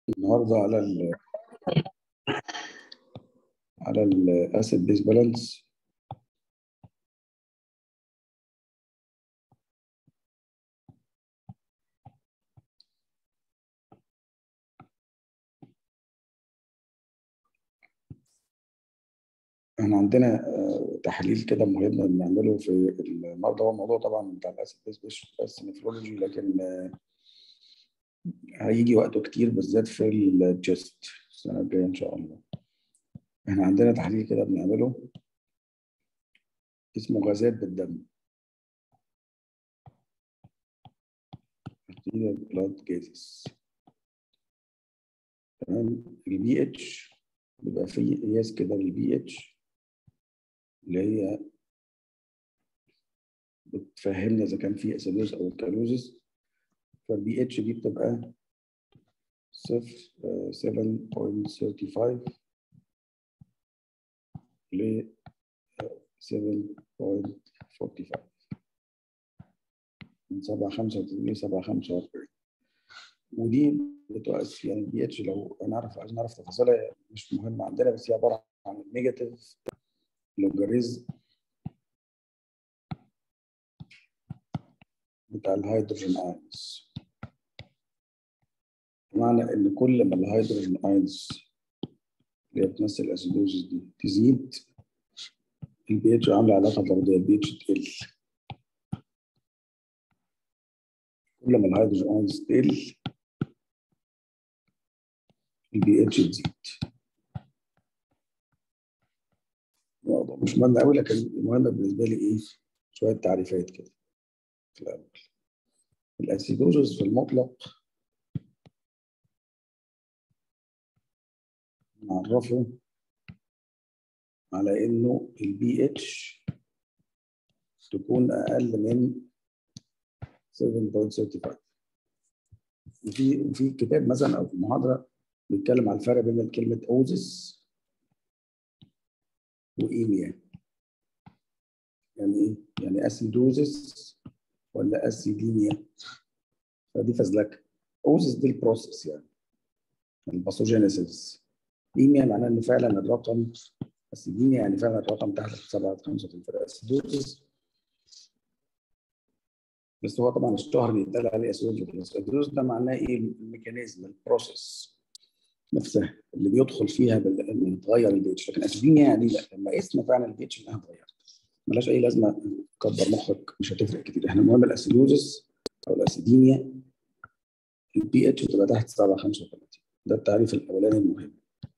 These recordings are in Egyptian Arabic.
النهارده على ال على الاسيد بيس بالانس احنا عندنا آه، تحليل كده مهم بنعمله في النهارده هو الموضوع طبعا بتاع الاسيد بيس مش بس نفرولوجي لكن آه، هيجي وقته كتير بالذات في الجست السنه الجايه ان شاء الله احنا عندنا تحليل كده بنعمله اسمه غازات بالدم بلاد جازز تمام البي اتش بيبقى فيه قياس كده للبي اتش اللي هي بتفهمنا اذا كان في اسيدوز او الكالوزز فالبي اتش دي بتبقى صفر 7.35 ل 7.45 من 7.35 ل 7.45 ودي بتؤثر يعني البي اتش لو نعرف عايزين نعرف تفاصيلها مش مهمه عندنا بس هي عباره عن النيجاتيف لوجاريزم بتاع الهيدروجين ايونز بمعنى ان كل ما الهيدروجين ايونز اللي هي بتمثل الاسيدوزيس دي تزيد البي اتش عامله علاقه طرديه البي اتش تقل كل ما الهيدروجين ايونز تقل البي اتش تزيد الموضوع مش مهم قوي لكن المهم بالنسبه لي ايه شويه تعريفات كده في الاول الاسيدوزس في المطلق نعرفه على انه البي اتش تكون اقل من 7.35 وفي وفي كتاب مثلا او في محاضره بيتكلم على الفرق بين كلمه اوزس وايميا يعني ايه؟ يعني اسيدوزس ولا اسيديميا فدي فزلكه اوزس دي البروسيس يعني الباثوجينيسيس ايميا معناه ان فعلا الرقم اسيديميا يعني فعلا الرقم تحت 7 5 في الفرق اسيدوزس بس هو طبعا الشهر بيتقال عليه اسيدوزس الاسيدوزس ده معناه ايه الميكانيزم البروسيس نفسها اللي بيدخل فيها بال... ان يتغير البيتش لكن اسيديميا يعني لا لما قسنا فعلا البيتش انها اتغيرت ملهاش اي لازمه كبر مخك مش هتفرق كتير احنا المهم الاسيدوزس او الاسيديميا البي اتش بتبقى تحت 7 35 ده التعريف الاولاني المهم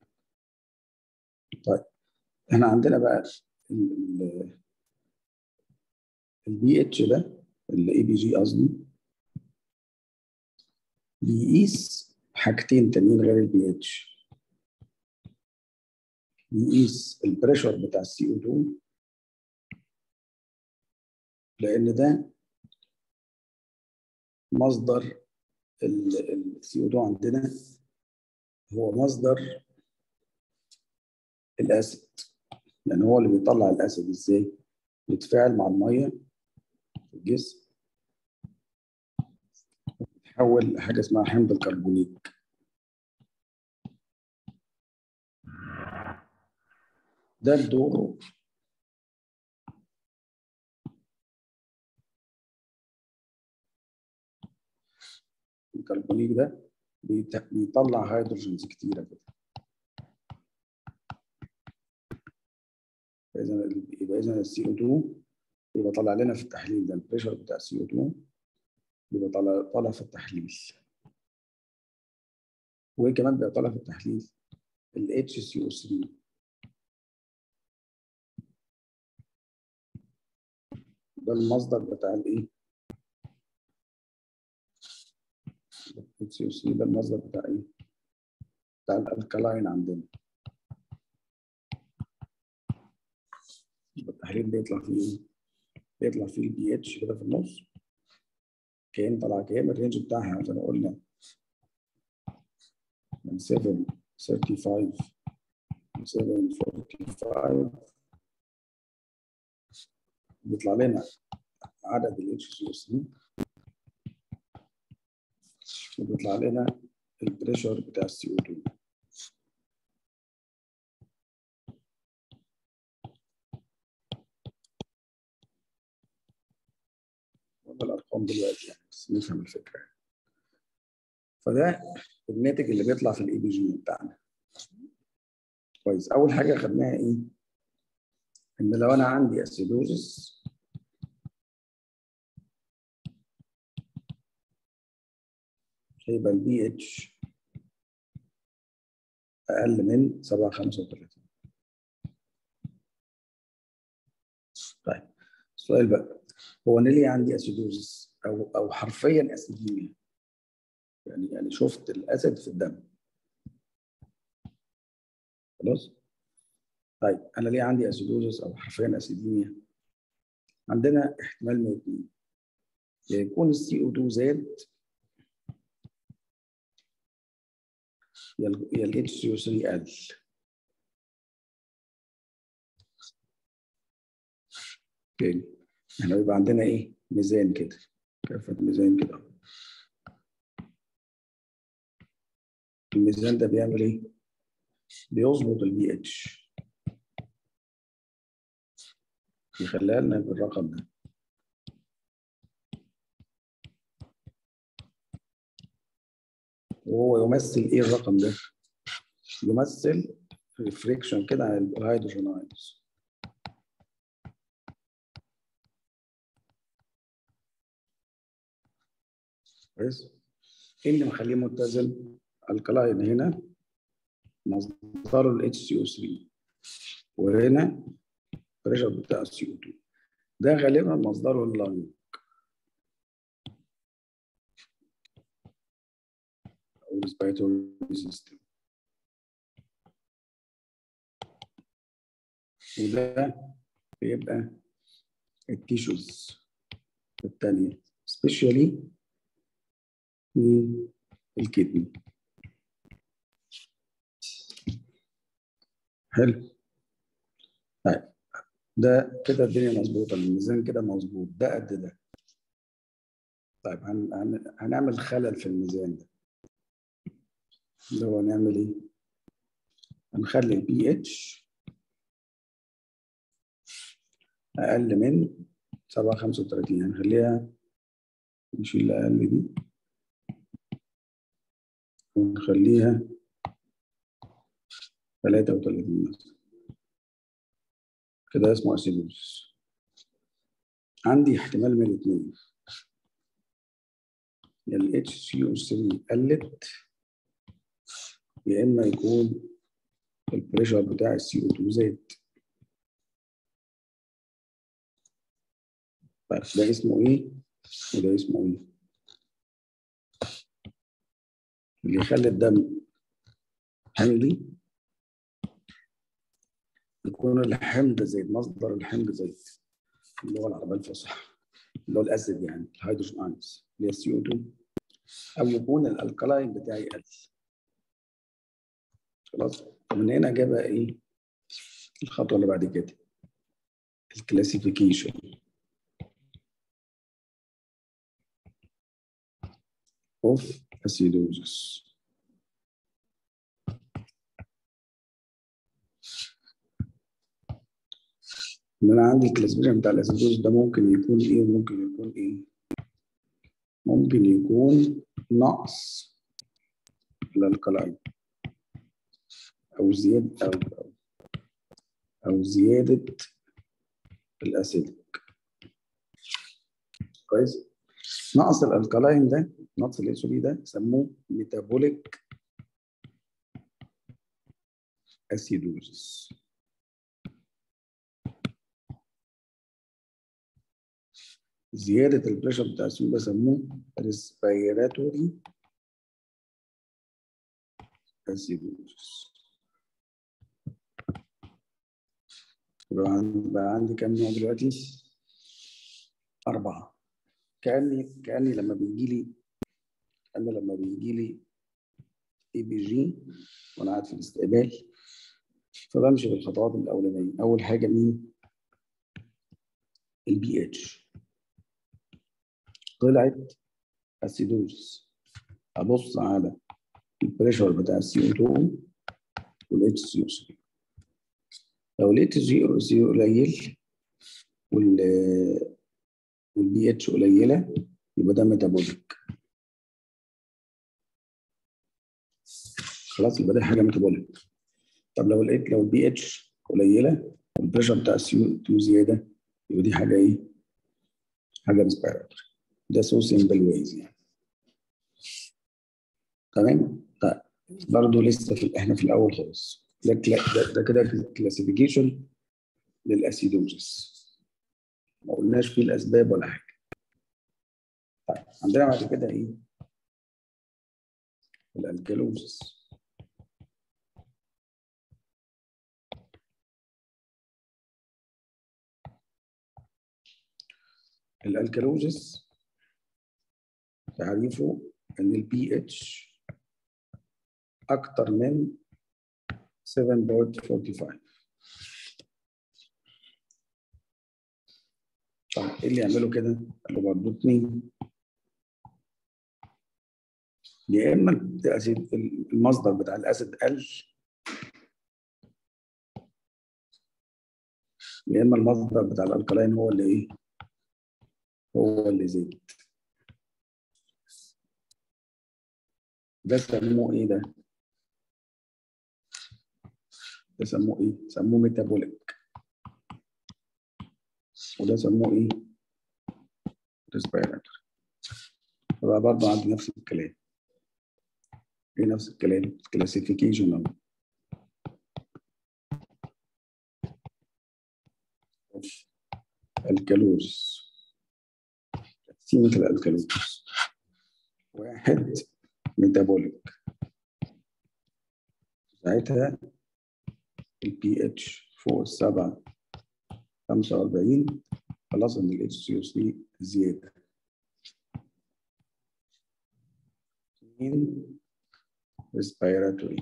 طيب احنا عندنا بقى البي اتش ده الاي بي جي قصدي بيقيس حاجتين تانيين غير البي اتش بيقيس البريشر بتاع السي او 2 لان ده مصدر السي او 2 عندنا هو مصدر الاسيد يعني هو اللي بيطلع الاسيد ازاي بيتفاعل مع الميه في الجسم تحول لحاجه اسمها حمض الكربونيك ده دوره الكربونيك ده بيطلع هيدروجينز كتيره كده فاذا يبقى اذا السي او 2 يبقى طالع لنا في التحليل ده البريشر بتاع السي او 2 بيبقى طالع طالع في التحليل وكمان بيبقى طالع في التحليل ال HCO3 ده المصدر بتاع الايه؟ HCO3 ده المصدر بتاع ايه؟ بتاع الالكلاين عندنا يبقى التحليل بيطلع فيه ايه؟ بيطلع فيه البي اتش كده في النص كام طلع كام الرينج بتاعها زي ما قلنا من 7 35 7 45 بيطلع لنا عدد ال HCO3 وبيطلع لنا البريشر بتاع السي او 2 ولا الارقام دلوقتي يعني بس نفهم الفكره فده الناتج اللي بيطلع في الاي بي جي بتاعنا كويس اول حاجه خدناها ايه ان لو انا عندي اسيدوزس هيبقى البي اتش اقل من 735 طيب السؤال بقى هو انا ليه عندي اسيدوزس او او حرفيا اسيديميا يعني يعني شفت الاسد في الدم خلاص طيب انا ليه عندي اسيدوزس او حرفيا اسيديميا عندنا احتمال من اثنين يا يكون السي او 2 زاد يا الاتش سي او 3 قل تاني احنا يبقى عندنا ايه ميزان كده كافة ميزان كده الميزان ده بيعمل ايه بيظبط البي اتش يخليها لنا بالرقم ده وهو يمثل ايه الرقم ده يمثل ريفريكشن كده عن الهيدروجين ايونز كويس ايه اللي مخليه متزن الكلاين هنا مصدره ال HCO3 وهنا البريشر بتاع ال CO2 ده غالبا مصدره اللنج او respiratory system وده بيبقى التيشوز التانية especially من الكدني حلو طيب ده كده الدنيا مظبوطه الميزان كده مظبوط ده قد ده طيب هن... هن... هنعمل خلل في الميزان ده اللي هو نعمل ايه هنخلي البي اتش اقل من 735 هنخليها نشيل الاقل دي ونخليها 33 مثلا كده اسمه اسيدوز عندي احتمال من الاثنين يا ال HCO3 قلت يا اما يكون البريشر بتاع ال CO2 زاد طيب ده اسمه ايه وده اسمه ايه اللي يخلي الدم حمضي يكون الحمض زيت مصدر الحمض زيت اللغه العربيه الفصحى اللي هو الاسيد يعني الهيدروجين ايونز اللي هي السي او 2 او يكون الالكلاين بتاعي قل خلاص ومن هنا جاب ايه الخطوه اللي بعد كده الكلاسيفيكيشن of acidosis ان انا عندي الكلاسيفيكيشن بتاع الاسيدوز ده ممكن يكون ايه وممكن يكون ايه ممكن يكون نقص الالكلاين او زياده او او, أو زياده الاسيدك كويس نقص الالكلاين ده نقص الانسولين ده سموه ميتابوليك اسيدوزس زيادة البريشر بتاع السيول ده سموه respiratory acidosis يبقى عندي بقى عندي كام نوع دلوقتي؟ أربعة كأني كأني لما بيجي لي أنا لما بيجي لي اي بي جي وأنا قاعد في الاستقبال فبمشي بالخطوات الأولانية أول حاجة مين؟ البي اتش طلعت اسيدوز ابص على البريشر بتاع السي او 2 والاتش سي او 3 لو الاتش سي او 3 قليل وال والبي اتش قليله يبقى ده ميتابوليك خلاص يبقى ده حاجه ميتابوليك طب لو لقيت لو البي اتش قليله والبريشر بتاع السي او 2 زياده يبقى دي حاجه ايه؟ حاجه ريسبيراتوري ده سو سيمبل ويز يعني تمام؟ طيب برضه لسه في احنا في الاول خالص ده ده, ده كده كلاسيفيكيشن للاسيدوزس ما قلناش فيه الاسباب ولا حاجه طيب عندنا بعد كده ايه؟ الالكالوزس الالكالوزس تعريفه ان البي اتش اكتر من 7.45 طب ايه اللي يعملوا كده؟ قال له برضه اتنين يا اما الاسيد المصدر بتاع الاسيد قل يا اما المصدر بتاع الالكلاين هو اللي ايه؟ هو اللي زاد ده سموه ايه ده؟ ده سموه ايه؟ سموه ميتابوليك وده سموه ايه؟ ريسبيراتوري فبقى برضه عندي نفس الكلام ايه نفس الكلام كلاسيفيكيشن اهو الكالوز تقسيمة الالكالوز واحد ميتابوليك ساعتها البي اتش فوق السبعة خمسة وأربعين خلاص إن الاتش سي او 3 زيادة اثنين respiratory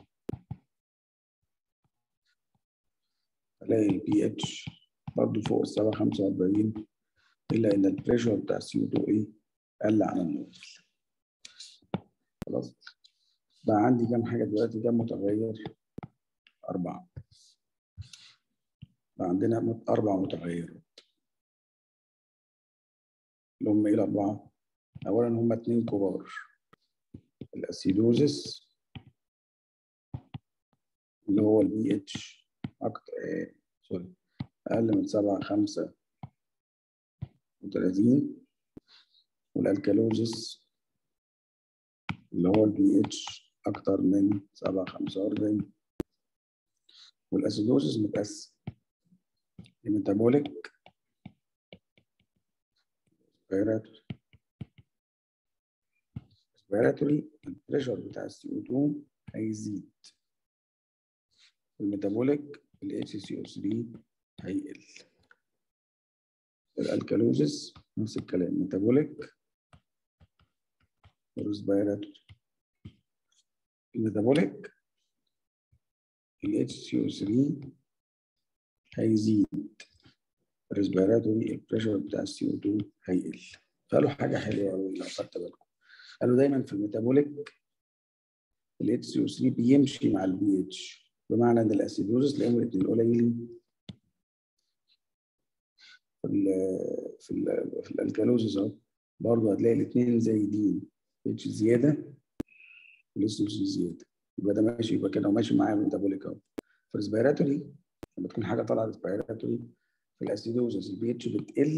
الاقي البي اتش برضه فوق السبعة خمسة وأربعين إلا إن البريشر بتاع السي او 2 إيه قل عن النورمال خلاص بقى عندي كام حاجة دلوقتي كام متغير؟ أربعة بقى عندنا أربع متغيرات اللي هم إيه الأربعة؟ أولا هم اتنين كبار الأسيدوزس اللي هو البي اتش أكتر آه سوري أقل من سبعة خمسة وتلاتين والألكالوزس اللي هو البي اتش أكتر من سبعة خمسة وأربعين والأسيدوزس متقسم لميتابوليك ريسبيراتوري ريسبيراتوري البريشر بتاع السي او 2 هيزيد الميتابوليك ال HCO3 هيقل الالكالوزس نفس الكلام ميتابوليك وريسبيراتوري الميتابوليك ال HCO3 هيزيد الريسبيراتوري البريشر بتاع السي او 2 هيقل فقالوا حاجه حلوه قوي لو خدت بالكم قالوا دايما في الميتابوليك ال اتش سي او 3 بيمشي مع البي اتش بمعنى ان الاسيدوزس تلاقيهم الاثنين قليلين في ال في ال في الالكالوزس اهو برضه هتلاقي الاثنين زايدين اتش زياده والاس زياده يبقى ده ماشي يبقى كده وماشي معايا الميتابوليك اهو في الريسبيراتوري لما تكون حاجه طالعه ريسبيراتوري في الاسيدوزس البي اتش بتقل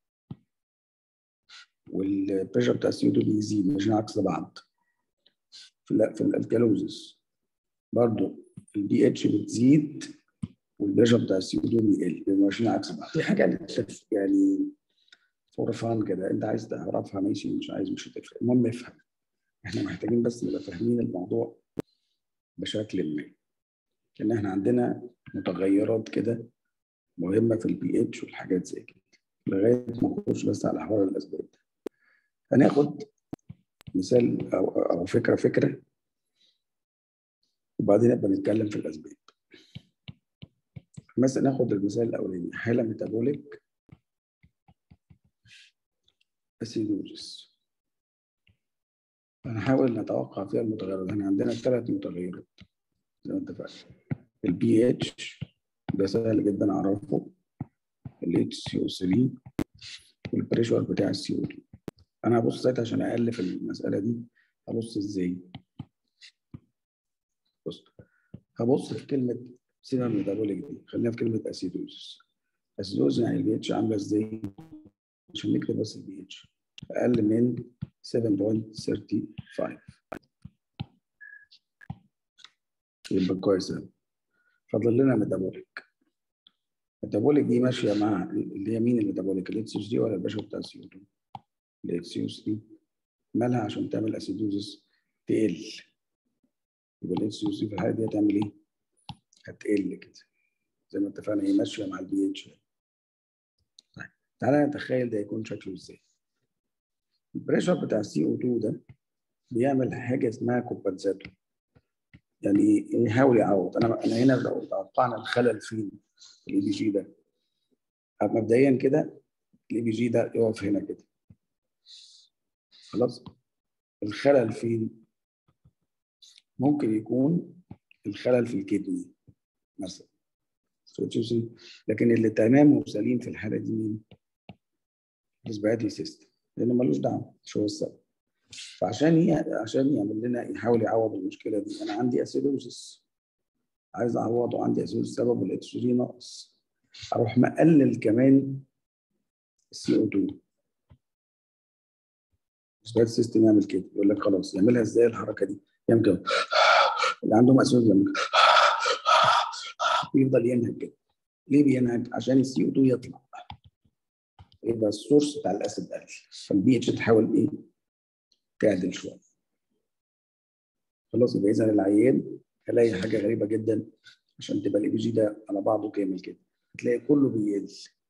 والبريشر بتاع السي 2 بيزيد ماشيين عكس بعض في ال في الالكالوزس برضه البي اتش بتزيد والبريشر بتاع السي 2 بيقل بيبقوا ماشيين عكس بعض دي حاجه يعني فور فان كده انت عايز تعرفها ماشي مش عايز مش هتفرق المهم افهم احنا محتاجين بس نبقى فاهمين الموضوع بشكل ما ان احنا عندنا متغيرات كده مهمه في البي اتش والحاجات زي كده لغايه ما نخش بس على حوار الاسباب هناخد مثال او او فكره فكره وبعدين نبقى نتكلم في الاسباب مثلا ناخد المثال الاولاني حاله ميتابوليك اسيدوزس هنحاول نتوقع فيها المتغيرات احنا عندنا ثلاث متغيرات زي ما اتفقنا البي اتش ده سهل جدا اعرفه الاتش سي او 3 والبريشر بتاع السي او 2 انا هبص ساعتها عشان الف المساله دي هبص ازاي بص هبص في كلمه سينا ميتابوليك دي خلينا في كلمه اسيدوز اسيدوز يعني البي اتش عامله ازاي عشان نكتب بس البي اتش اقل من 7.35 يبقى كويس قوي فاضل لنا ميتابوليك الميتابوليك دي ماشيه مع اللي هي مين الميتابوليك الاتش اس دي ولا الباشا بتاع السي او 2 الاتش اس دي مالها عشان تعمل اسيدوزس تقل يبقى الاتش اس دي في الحاله دي هتعمل ايه؟ هتقل كده زي ما اتفقنا هي ماشيه مع البي اتش طيب تعالى نتخيل ده يكون شكله ازاي البريشر بتاع السي او 2 ده بيعمل حاجه اسمها كومبنساتور يعني ايه يحاول يعوض انا انا هنا لو توقعنا الخلل فين في الاي بي جي ده مبدئيا كده الاي بي جي ده يقف هنا كده خلاص الخلل فين ممكن يكون الخلل في الكدني مثلا لكن اللي تمام وسليم في الحاله دي مين؟ الريسبيراتوري سيستم لانه ملوش دعوه مش هو السبب فعشان ي... عشان يعمل لنا يحاول يعوض المشكله دي انا عندي اسيدوزس عايز اعوضه عندي اسيدوزس سببه الاتش 3 ناقص اروح مقلل كمان السي او 2 السبيرت سيستم يعمل كده يقول لك خلاص يعملها ازاي الحركه دي يعمل كده اللي عندهم اسيدوز يعمل كده ويفضل ينهج كده ليه بينهج عشان السي او 2 يطلع يبقى السورس بتاع الاسيد قل فالبي اتش تحاول ايه تعدل شويه خلاص يبقى اذا العيان هلاقي حاجه غريبه جدا عشان تبقى الاي بي جي ده على بعضه كامل كده هتلاقي كله بيقل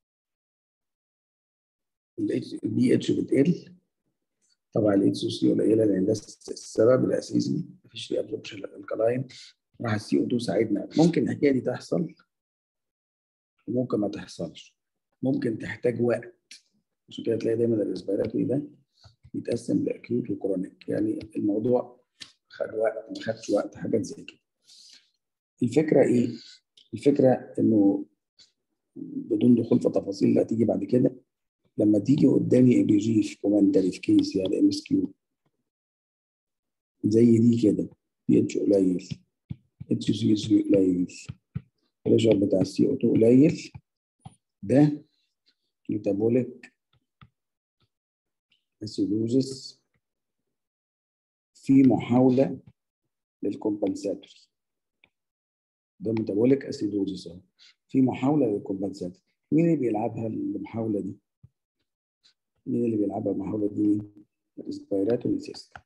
البي اتش بتقل طبعا الاتش سي قليله لان ده السبب الاساسي مفيش ري ابزوربشن الكلاين راح السي او 2 ساعدنا ممكن الحكايه دي تحصل وممكن ما تحصلش ممكن تحتاج وقت عشان كده تلاقي دايما الريسبيراتوري ده يتقسم لاكيوت وكرونيك يعني الموضوع خد وقت ما خدش وقت حاجات زي كده الفكره ايه؟ الفكره انه بدون دخول في تفاصيل اللي هتيجي بعد كده لما تيجي قدامي اي بي جي في كومنتري في كيس يعني ام اس كيو زي دي كده بي اتش قليل اتش سي سي قليل البريشر بتاع السي او 2 قليل ده ميتابوليك اسيدوزس في محاوله للكومبنساتوري ده ميتابوليك اسيدوزس اهو في محاوله للكومبنساتوري مين اللي بيلعبها المحاوله دي؟ مين اللي بيلعبها المحاوله دي مين؟ الريسبيراتوري سيستم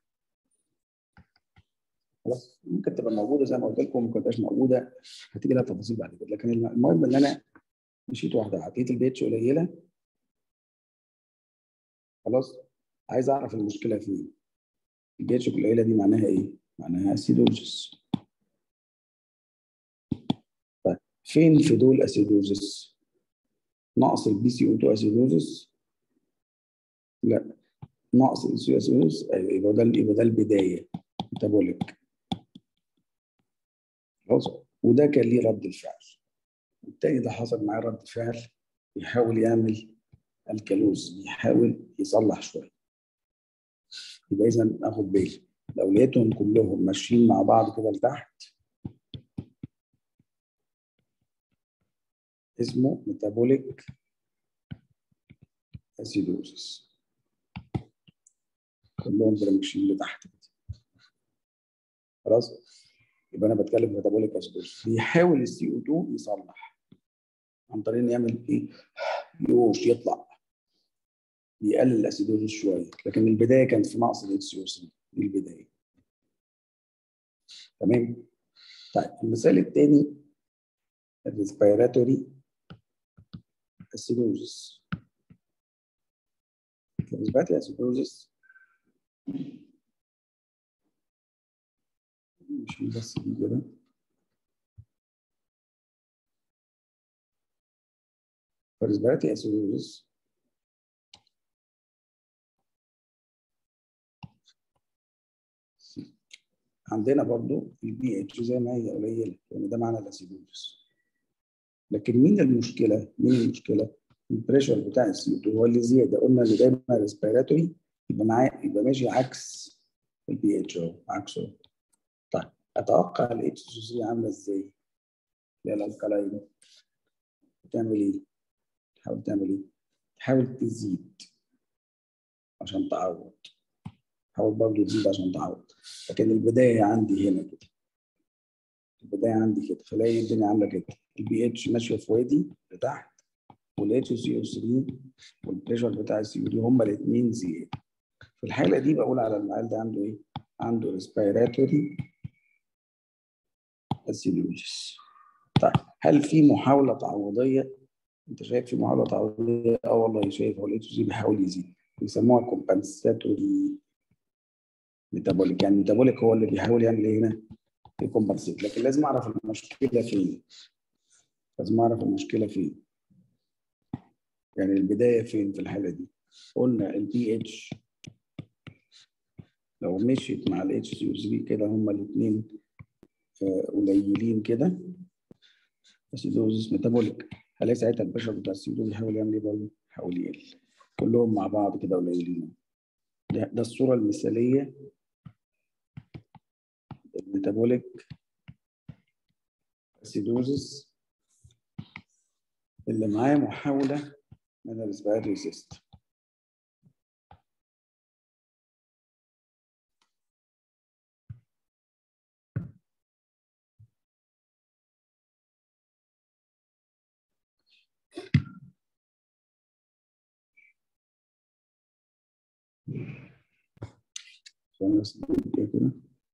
خلاص ممكن تبقى موجوده زي ما قلت لكم ممكن تبقاش موجوده هتيجي لها تفاصيل بعد كده لكن المهم ان انا مشيت واحده عطيت البيتش قليله خلاص عايز اعرف المشكله فين البيتش القليله دي معناها ايه؟ معناها اسيدوزس طيب فين في دول اسيدوزس؟ نقص البي سي او 2 اسيدوزس؟ لا نقص السي اسيدوزس ايوه يبقى ده يبقى ده البدايه ميتابوليك خلاص وده كان ليه رد الفعل التاني ده حصل معاه رد فعل يحاول يعمل الكالوز يحاول يصلح شويه يبقى اذا اخد بالي لو لقيتهم كلهم ماشيين مع بعض كده لتحت اسمه ميتابوليك اسيدوزس كلهم كده ماشيين لتحت كده خلاص يبقى انا بتكلم في ميتابوليك اسيدوزس بيحاول السي او 2 يصلح عن طريق انه يعمل ايه يوش يطلع بيقلل الاسيدوزس شويه لكن البدايه كانت في نقص الاتش سي او 3 دي البدايه تمام طيب المثال الثاني الريسبيراتوري اسيدوزس الريسبيراتوري اسيدوزس مش بس دي كده فالريسبيراتوري اسيدوزس عندنا برضو البي اتش زي ما هي قليله لان ده معنى الاسيدوزس لكن مين المشكله؟ مين المشكله؟ البريشر بتاع السي 2 هو اللي زياده قلنا اللي دايما ريسبيراتوري يبقى معاه يبقى ماشي عكس البي اتش اهو عكسه طيب اتوقع الاتش سي عامله ازاي؟ يا الالكالاين بتعمل ايه؟ تحاول تعمل ايه؟ تحاول تزيد عشان تعوض حاول برضه تزيد عشان تعوض لكن البدايه عندي هنا كده البدايه عندي كده فلاقي الدنيا عامله كده البي اتش ماشيه في وادي لتحت والاتش سي او 3 والبريشر بتاع السي او دي هما الاثنين زياده في الحاله دي بقول على العيال ده عنده ايه؟ عنده ريسبيراتوري اسيدوزيس طيب هل في محاوله تعويضيه؟ انت شايف في محاوله تعويضيه؟ اه والله شايف هو الاتش سي بيحاول يزيد بيسموها كومبنساتوري ميتابوليك يعني الميتابوليك هو اللي بيحاول يعمل ايه هنا؟ يكمبنسيت لكن لازم اعرف المشكله فين لازم اعرف المشكله فين يعني البدايه فين في الحاله دي قلنا البي اتش لو مشيت مع الاتش سي 3 كده هما الاثنين قليلين كده اسيدوزيس ميتابوليك هلاقي ساعتها البشر بتاع السيدو بيحاول يعمل ايه برضه؟ يحاول يقل كلهم مع بعض كده قليلين ده, ده الصوره المثاليه الميتابوليك اسيدوزيس اللي معاه محاوله من الريسبيراتوري سيستم بس كده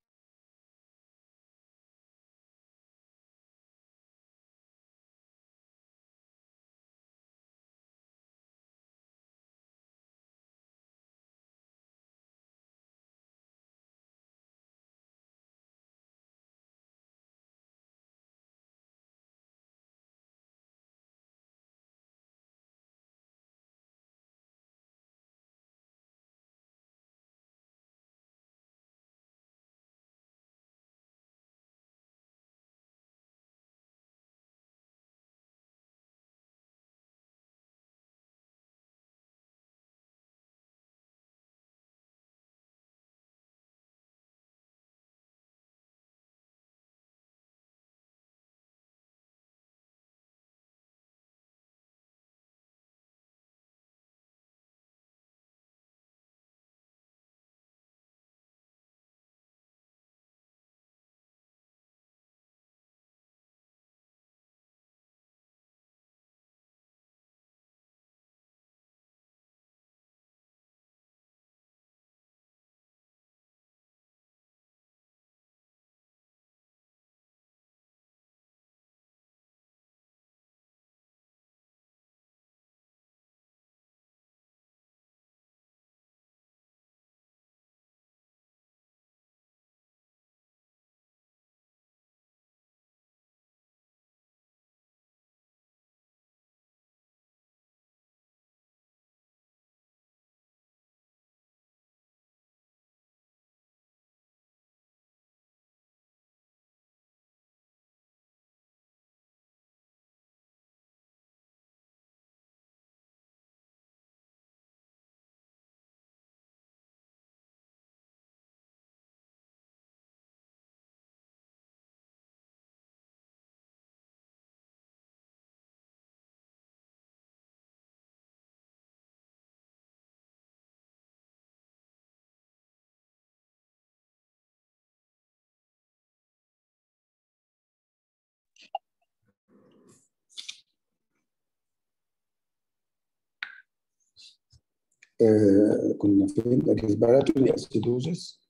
آه كنا فين الريسبيراتوري اسيدوزس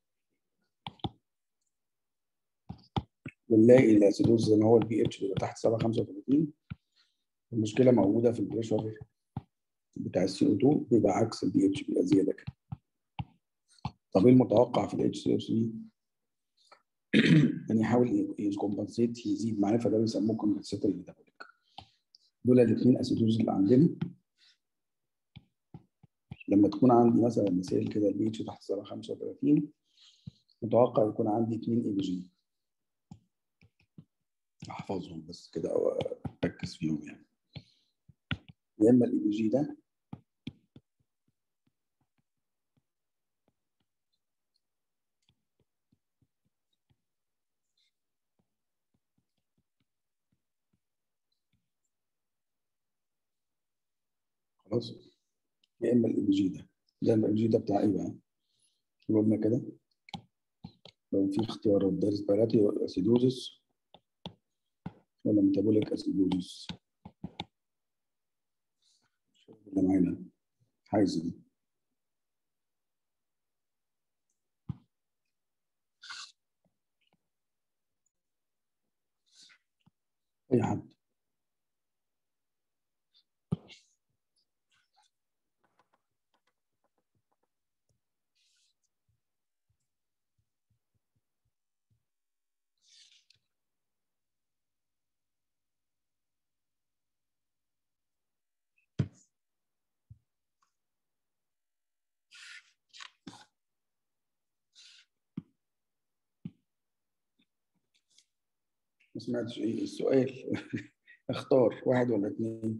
بنلاقي الاسيدوز زي ما هو البي اتش بيبقى تحت 735 المشكله موجوده في البريشر بتاع السي او 2 بيبقى عكس البي اتش بيبقى زياده كده طب ايه المتوقع في الاتش سي او 3 ان يحاول يكمبنسيت يزيد معاه فده بيسموه كومبنسيتوري ميتابوليك دول الاثنين اسيدوز اللي عندنا لما تكون عندي مثلا مثال كده البي اتش تحت 735 متوقع يكون عندي 2 اي بي جي احفظهم بس كده او اركز فيهم يعني يا اما الاي بي جي ده خلاص يا اما الاي بي جي ده ده الاي بي جي ده بتاع ايه بقى؟ قلنا كده لو في اختيارات ده ريسبيراتي اسيدوزس ولا ميتابوليك اسيدوزس اللي معانا حازم اي حد ما سمعتش ايه السؤال اختار واحد ولا اثنين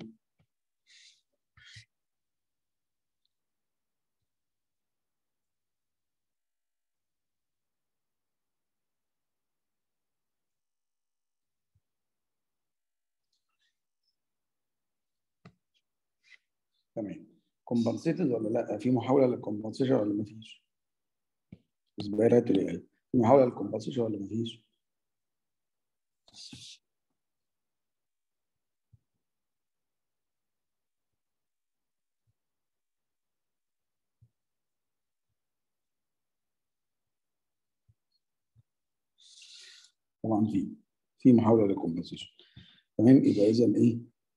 تمام كومبنسيتد ولا لا في محاوله للكومبنسيشن ولا ما فيش اسبيراتوري في محاوله للكومبنسيشن ولا ما فيش طبعا في في محاوله للكومبنسيشن تمام يبقى اذا ايه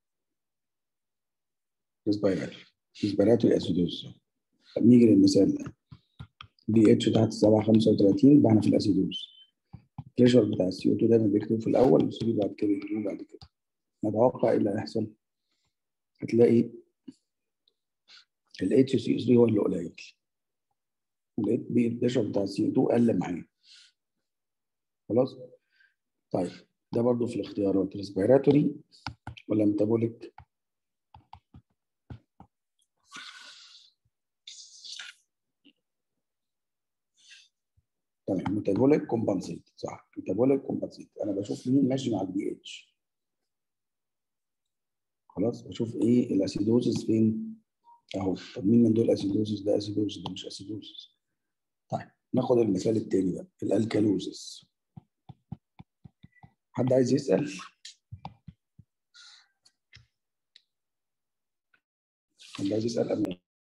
ريسبيراتوري ريسبيراتوري اسيدوز طب نيجي للمثال ده بي اتش تحت 7 35 يبقى احنا في الاسيدوز البريشر بتاع السي او 2 دايما بيكتبوا في الاول بس بعد كده يكتبوا بعد كده نتوقع ايه اللي هيحصل هتلاقي ال اتش سي 3 هو اللي قليل ولقيت بي البريشر بتاع السي او 2 قل معايا خلاص طيب ده برضو في الاختيارات ريسبيراتوري ولا ميتابوليك تمام ميتابوليك كومبنسيت صح ميتابوليك كومبنسيت انا بشوف مين ماشي مع البي اتش خلاص بشوف ايه الاسيدوزس فين اهو طب مين من دول اسيدوزس ده اسيدوزس ده مش اسيدوزس طيب ناخد المثال التاني بقى الالكالوزس حد عايز يسال حد عايز يسال قبل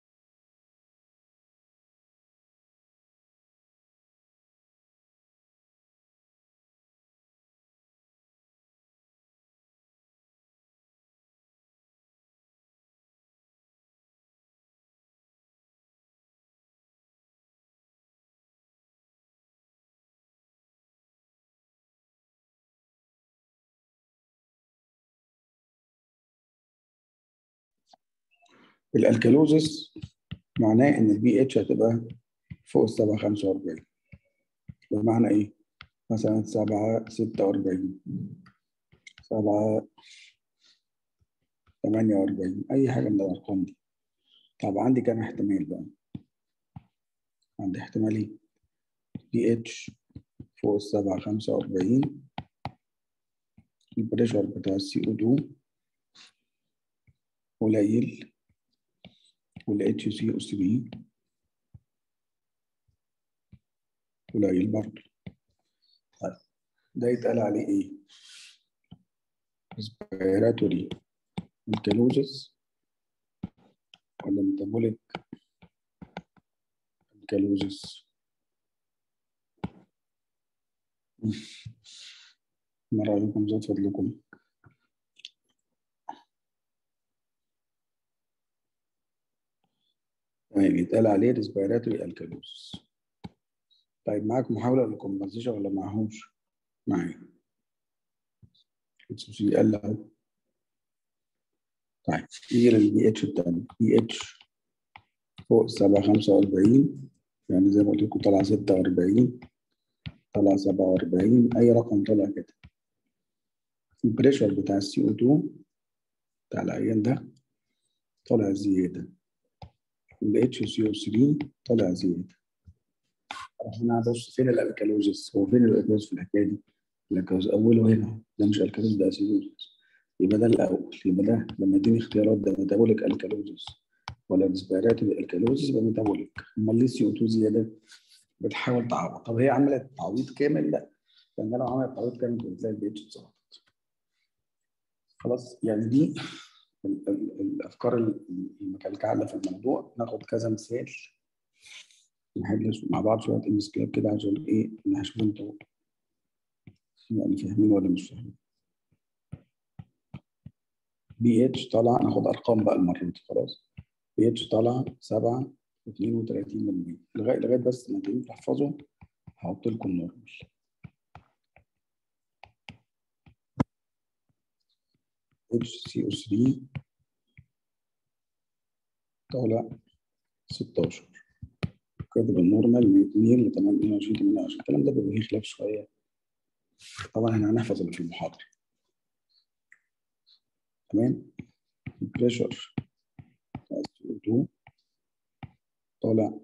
الالكالوزس معناه ان البي اتش هتبقى فوق ال 7 45 بمعنى ايه؟ مثلا 7 46 7 48 اي حاجه من الارقام دي طب عندي كام احتمال بقى؟ عندي احتمالين بي اتش فوق ال 7 45 البريشر بتاع السي او 2 قليل والاتش سي اس بي قليل برضه طيب ده يتقال عليه ايه؟ respiratory alkalosis ولا metabolic alkalosis ما رأيكم زاد فضلكم تمام يتقال عليه respiratory alkalosis طيب معاك محاولة للكومبنسيشن ولا معهوش؟ معايا اتش سي ال اهو طيب نيجي للبي اتش التاني بي اتش فوق 7 45 يعني زي ما قلت لكم طالعه 46 طلع 47 اي رقم طلع كده البريشر بتاع السي او 2 بتاع العيان ده طلع زياده الاتش سي او 3 طلع زياده هنا بص فين الالكالوزيس هو فين الالكالوزيس في الحكايه دي الالكالوزيس اوله هنا ده مش الكالوزيس ده اسيدوزيس يبقى ده الاول يبقى ده لما اديني اختيارات ده ميتابوليك الكالوزيس ولا ريسبيراتوري الكالوزيس يبقى ميتابوليك امال ليه سي او 2 زياده بتحاول تعوض طب هي عملت تعويض كامل لا لان لو عملت تعويض كامل كنت تلاقي البي اتش اتظبطت خلاص يعني دي ال ال الافكار المكلكعه اللي في الموضوع ناخد كذا مثال نحل مع بعض شويه امسكاب كده عشان ايه نشوف انتوا يعني فاهمين ولا مش فاهمين بي اتش طلع ناخد ارقام بقى المره دي خلاص بي اتش طلع 7 32 مللي لغايه لغايه بس ما تيجي تحفظوا هحط لكم نورمال اتش سي او 3 طالع 16 كاتب النورمال من 2 ل 28 28 الكلام ده بيبقى فيه خلاف شويه طبعا احنا هنحفظ اللي في المحاضره تمام البريشر بتاع السي 2 طالع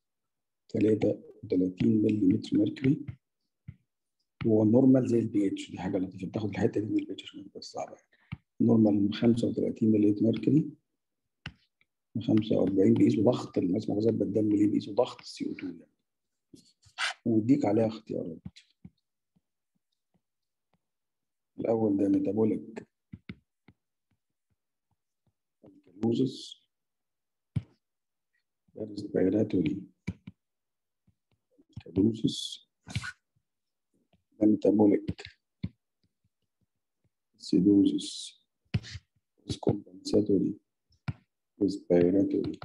33 ملم ميركوري هو النورمال زي البي اتش دي حاجه لطيفه بتاخد الحته دي من البي اتش عشان بس صعبه نورمال 35 ملم ميركوري 45 بيقيسوا ضغط الناس مغذات بالدم ليه بيقيسوا ضغط السي او 2 يعني ويديك عليها اختيارات الاول ده ميتابوليك الكالوزس ده ريسبيراتوري الكالوزس ده ميتابوليك سيدوزس كومبنساتوري respiratory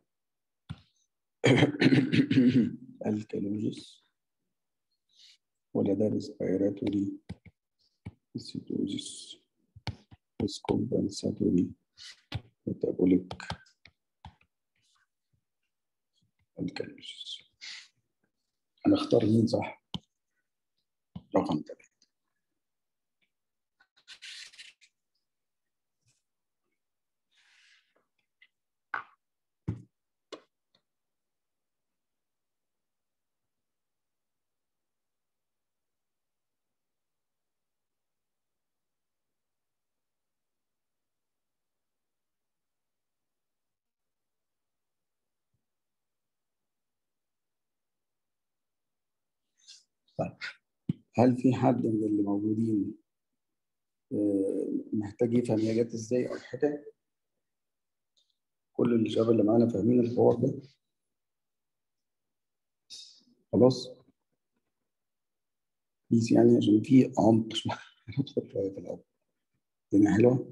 alkalosis ولا ده respiratory acidosis compensatory metabolic alkalosis هنختار مين صح رقم ثلاثة طيب هل في حد من اللي موجودين محتاج يفهم هي جت ازاي او حاجه؟ كل الشباب اللي معانا فاهمين الحوار ده؟ خلاص؟ بيس يعني عشان في عمق شويه ندخل شويه في العمق الدنيا حلوه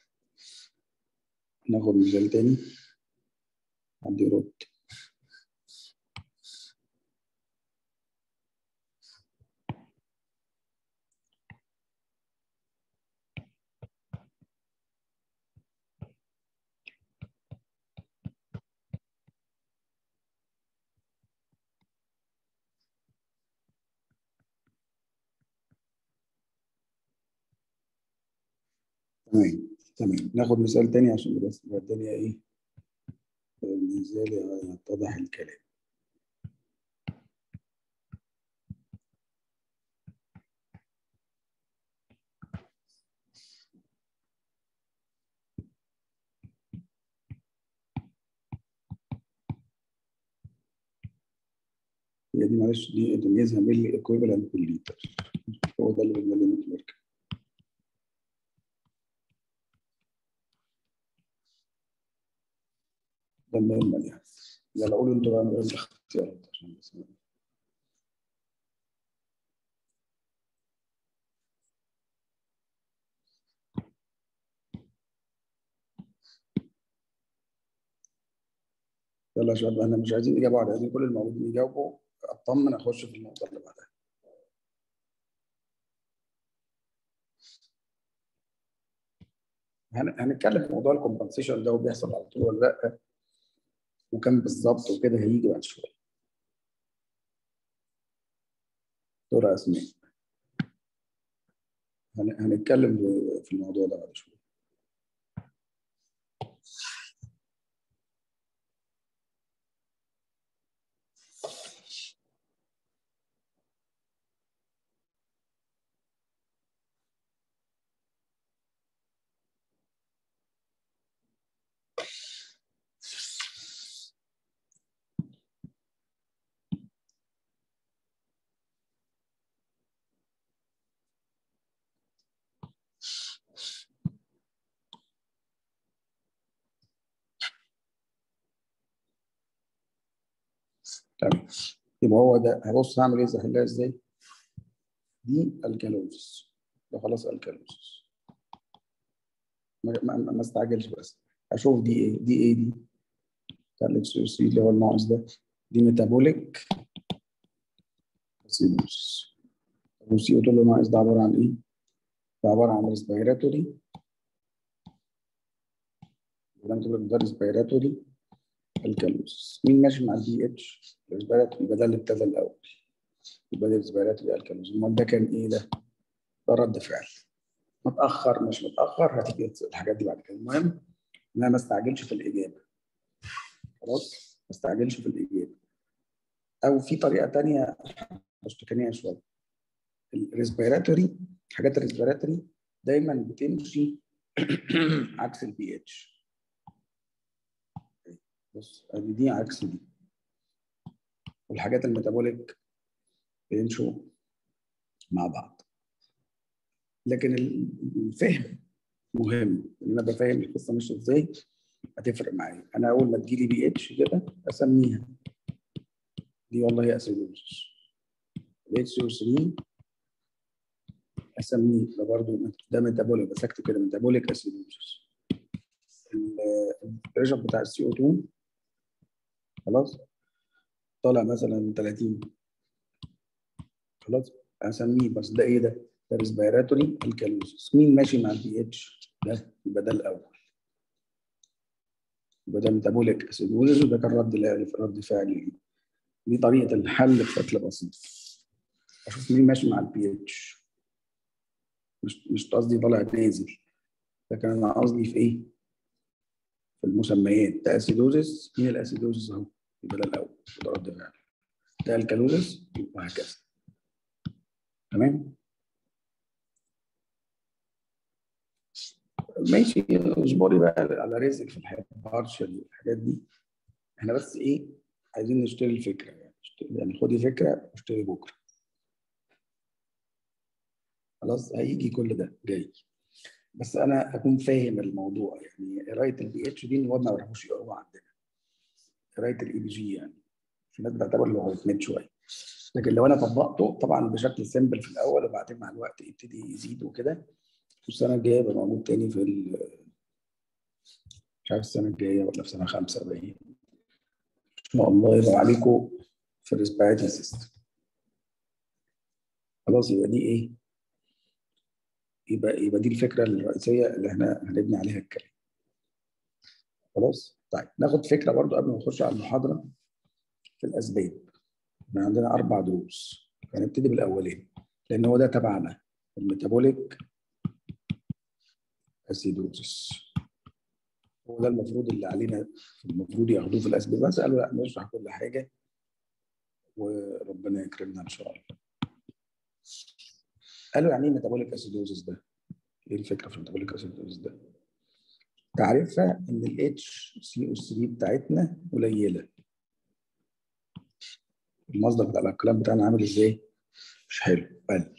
ناخد مثال تاني حد يرد تمام تمام ناخد مثال تاني عشان بس يبقى الدنيا ايه بالنسبه لي يتضح الكلام هي دي معلش دي تمييزها ملي ايكويفالنت بالليتر هو ده اللي بالملي متر ده النورمال يعني يلا قولوا انتوا بقى من غير الاختيارات عشان بس يلا يا شباب احنا مش عايزين اجابه واحده عايزين كل الموجودين يجاوبوا اطمن اخش في النقطه اللي بعدها هنتكلم في موضوع الكومبنسيشن ده وبيحصل على طول ولا لا وكم بالظبط وكده هيجي بعد شويه دكتورة أسماء هنتكلم في الموضوع ده بعد شوية تمام يبقى هو ده هبص هعمل ايه هحلها ازاي؟ دي الكالوزس ده خلاص الكالوزس ما, ما, ما استعجلش بس اشوف دي ايه دي ايه دي بتاع الاتش اللي هو الناقص ده دي ميتابوليك اسيدوزس والسي او 2 اللي ناقص ده عباره عن ايه؟ ده عباره عن ريسبيراتوري ده ميتابوليك ده ريسبيراتوري الكالوزس مين ماشي مع الدي اتش الريسبيراتوري يبقى ده اللي ابتدى الاول يبقى ده الريسبيراتوري الكالوزس امال ده كان ايه ده؟ ده رد فعل متاخر مش متاخر هتيجي الحاجات دي بعد كده المهم ان انا ما استعجلش في الاجابه خلاص ما استعجلش في الاجابه او في طريقه ثانيه مشتكنيه شويه الريسبيراتوري حاجات الريسبيراتوري دايما بتمشي عكس البي اتش بص ادي دي عكس دي والحاجات الميتابوليك بيمشوا مع بعض لكن الفهم مهم ان انا بفهم القصه ماشيه ازاي هتفرق معايا انا اول ما تجيلي بي اتش كده اسميها دي والله اسيدوزس الاتش او 3 اسميه ده برضه ده ميتابوليك بس اكتب كده ميتابوليك اسيدوزس البريشر بتاع السي او 2 خلاص طالع مثلا 30 خلاص اسميه بس ده ايه ده؟ ده ريسبيراتوري الكالوزس مين ماشي مع البي اتش؟ ده يبقى ده الاول يبقى ده ميتابوليك اسيدوزس وده كان رد رد فعلي دي طريقه الحل بشكل بسيط اشوف مين ماشي مع البي اتش مش مش قصدي طالع نازل لكن انا قصدي في ايه؟ في المسميات ده اسيدوزس مين الاسيدوزس اهو يبقى ده الاول ده رد فعل ده الكالوزس وهكذا تمام ماشي اصبري بقى على رزقك في الحياه بارشل والحاجات دي احنا بس ايه عايزين نشتري الفكره يعني يعني خدي فكره واشتري بكره خلاص هيجي كل ده جاي بس انا اكون فاهم الموضوع يعني قرايه البي اتش دي ان هو ما بيعرفوش يقروها عندنا قرايه الاي بي جي يعني في ناس بتعتبر لوغاريتمات شويه لكن لو انا طبقته طبعا بشكل سيمبل في الاول وبعدين مع الوقت يبتدي يزيد وكده والسنه الجايه يبقى موجود تاني في مش عارف السنه الجايه ولا في سنه خمسه باين ان شاء الله يبقى عليكم في الريسبيراتوري سيستم خلاص يبقى دي ايه؟ يبقى يبقى دي الفكره الرئيسيه اللي احنا هنبني عليها الكلام خلاص طيب ناخد فكره برضو قبل ما نخش على المحاضره في الاسباب احنا عندنا اربع دروس هنبتدي بالاولين لان هو ده تبعنا الميتابوليك اسيدوزس هو ده المفروض اللي علينا المفروض ياخدوه في الاسباب بس قالوا لا نشرح كل حاجه وربنا يكرمنا ان شاء الله قالوا يعني ايه ميتابوليك اسيدوزس ده؟ ايه الفكره في الميتابوليك اسيدوزس ده؟ تعرفها ان الاتش سي او 3 بتاعتنا قليله المصدر بتاع الكلام بتاعنا عامل ازاي؟ مش حلو قل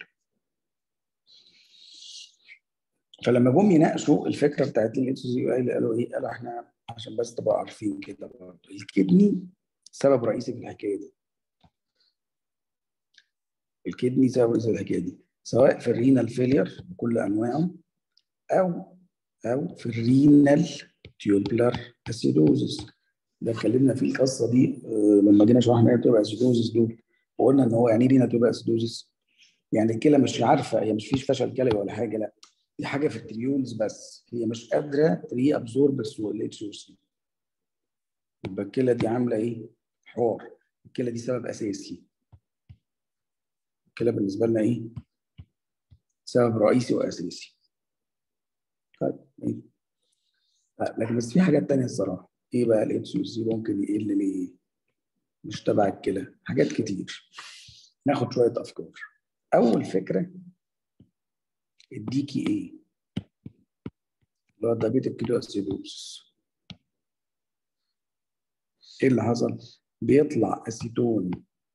فلما جم يناقشوا الفكره بتاعت الاتش سي او قالوا ايه؟ قالوا احنا عشان بس تبقوا عارفين كده برضه الكدني سبب رئيسي في الحكايه دي الكدني سبب رئيسي في الحكايه دي سواء في الرينال فيلير بكل انواعه او او في الرينال تيوبلر اسيدوزس ده اتكلمنا في القصه دي لما جينا شرحنا ايه تبقى اسيدوزس دول وقلنا ان هو يعني ايه رينال تيوبلر اسيدوزس يعني الكلى مش عارفه هي مش فيش فشل كلوي ولا حاجه لا دي حاجه في التريولز بس هي مش قادره ري ابزورب الاتش او سي يبقى الكلى دي عامله ايه؟ حوار الكلى دي سبب اساسي كده بالنسبه لنا ايه سبب رئيسي واساسي طيب إيه؟ لكن بس في حاجات تانية الصراحه ايه بقى الاتش سي ممكن يقل ليه مش تبع الكلى حاجات كتير ناخد شويه افكار اول فكره الديكي ايه اللي هو الدايبيتك كيتو اسيدوز ايه اللي حصل بيطلع اسيتون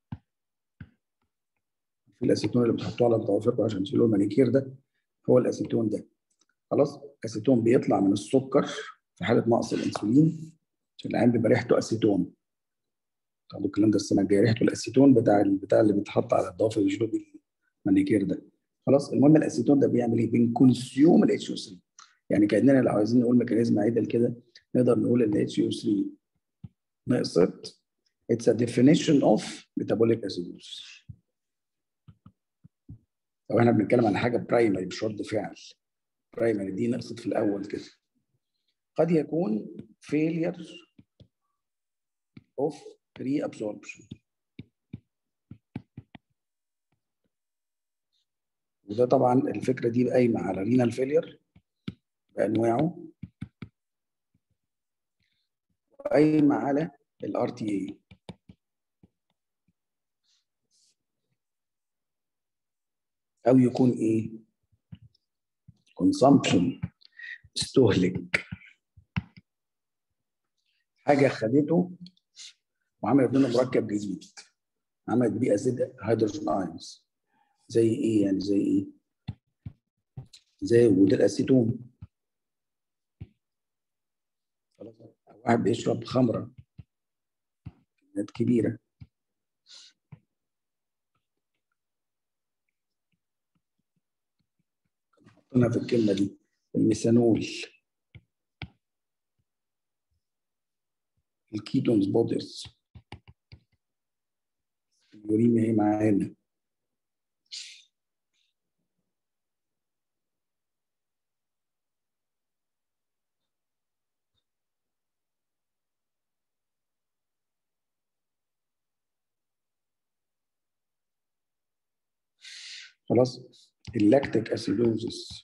في الاسيتون اللي بتحطوه على الضوافر عشان تشيلوا المانيكير ده هو الاسيتون ده خلاص اسيتون بيطلع من السكر في حاله نقص الانسولين عشان العين بيبقى ريحته اسيتون تاخدوا الكلام ده السنه الجايه ريحته الاسيتون بتاع البتاع اللي بيتحط على الضوافر يشيلوا بيه المانيكير ده خلاص المهم الاسيتون ده بيعمل ايه؟ بنكونسيوم الاتش او 3 يعني كاننا لو عايزين نقول ميكانيزم عدل كده نقدر نقول ان الاتش او 3 نقصت it's a definition of metabolic acidosis لو احنا بنتكلم عن حاجه برايمري مش رد فعل برايمري دي نقصت في الاول كده قد يكون failure of reabsorption وده طبعا الفكره دي قايمه على رينال فيلير بانواعه وقايمه على الار تي اي او يكون ايه consumption استهلك حاجه خدته وعملت منه مركب جديد عملت بيه اسيد هيدروجين ايونز زي ايه يعني زي ايه زي وجود الاسيتون خلاص واحد بيشرب خمره كميات كبيره حطينا في الكلمه دي الميثانول الكيتونز بوديز اليوريميا اهي معانا خلاص اللاكتيك اسيدوزس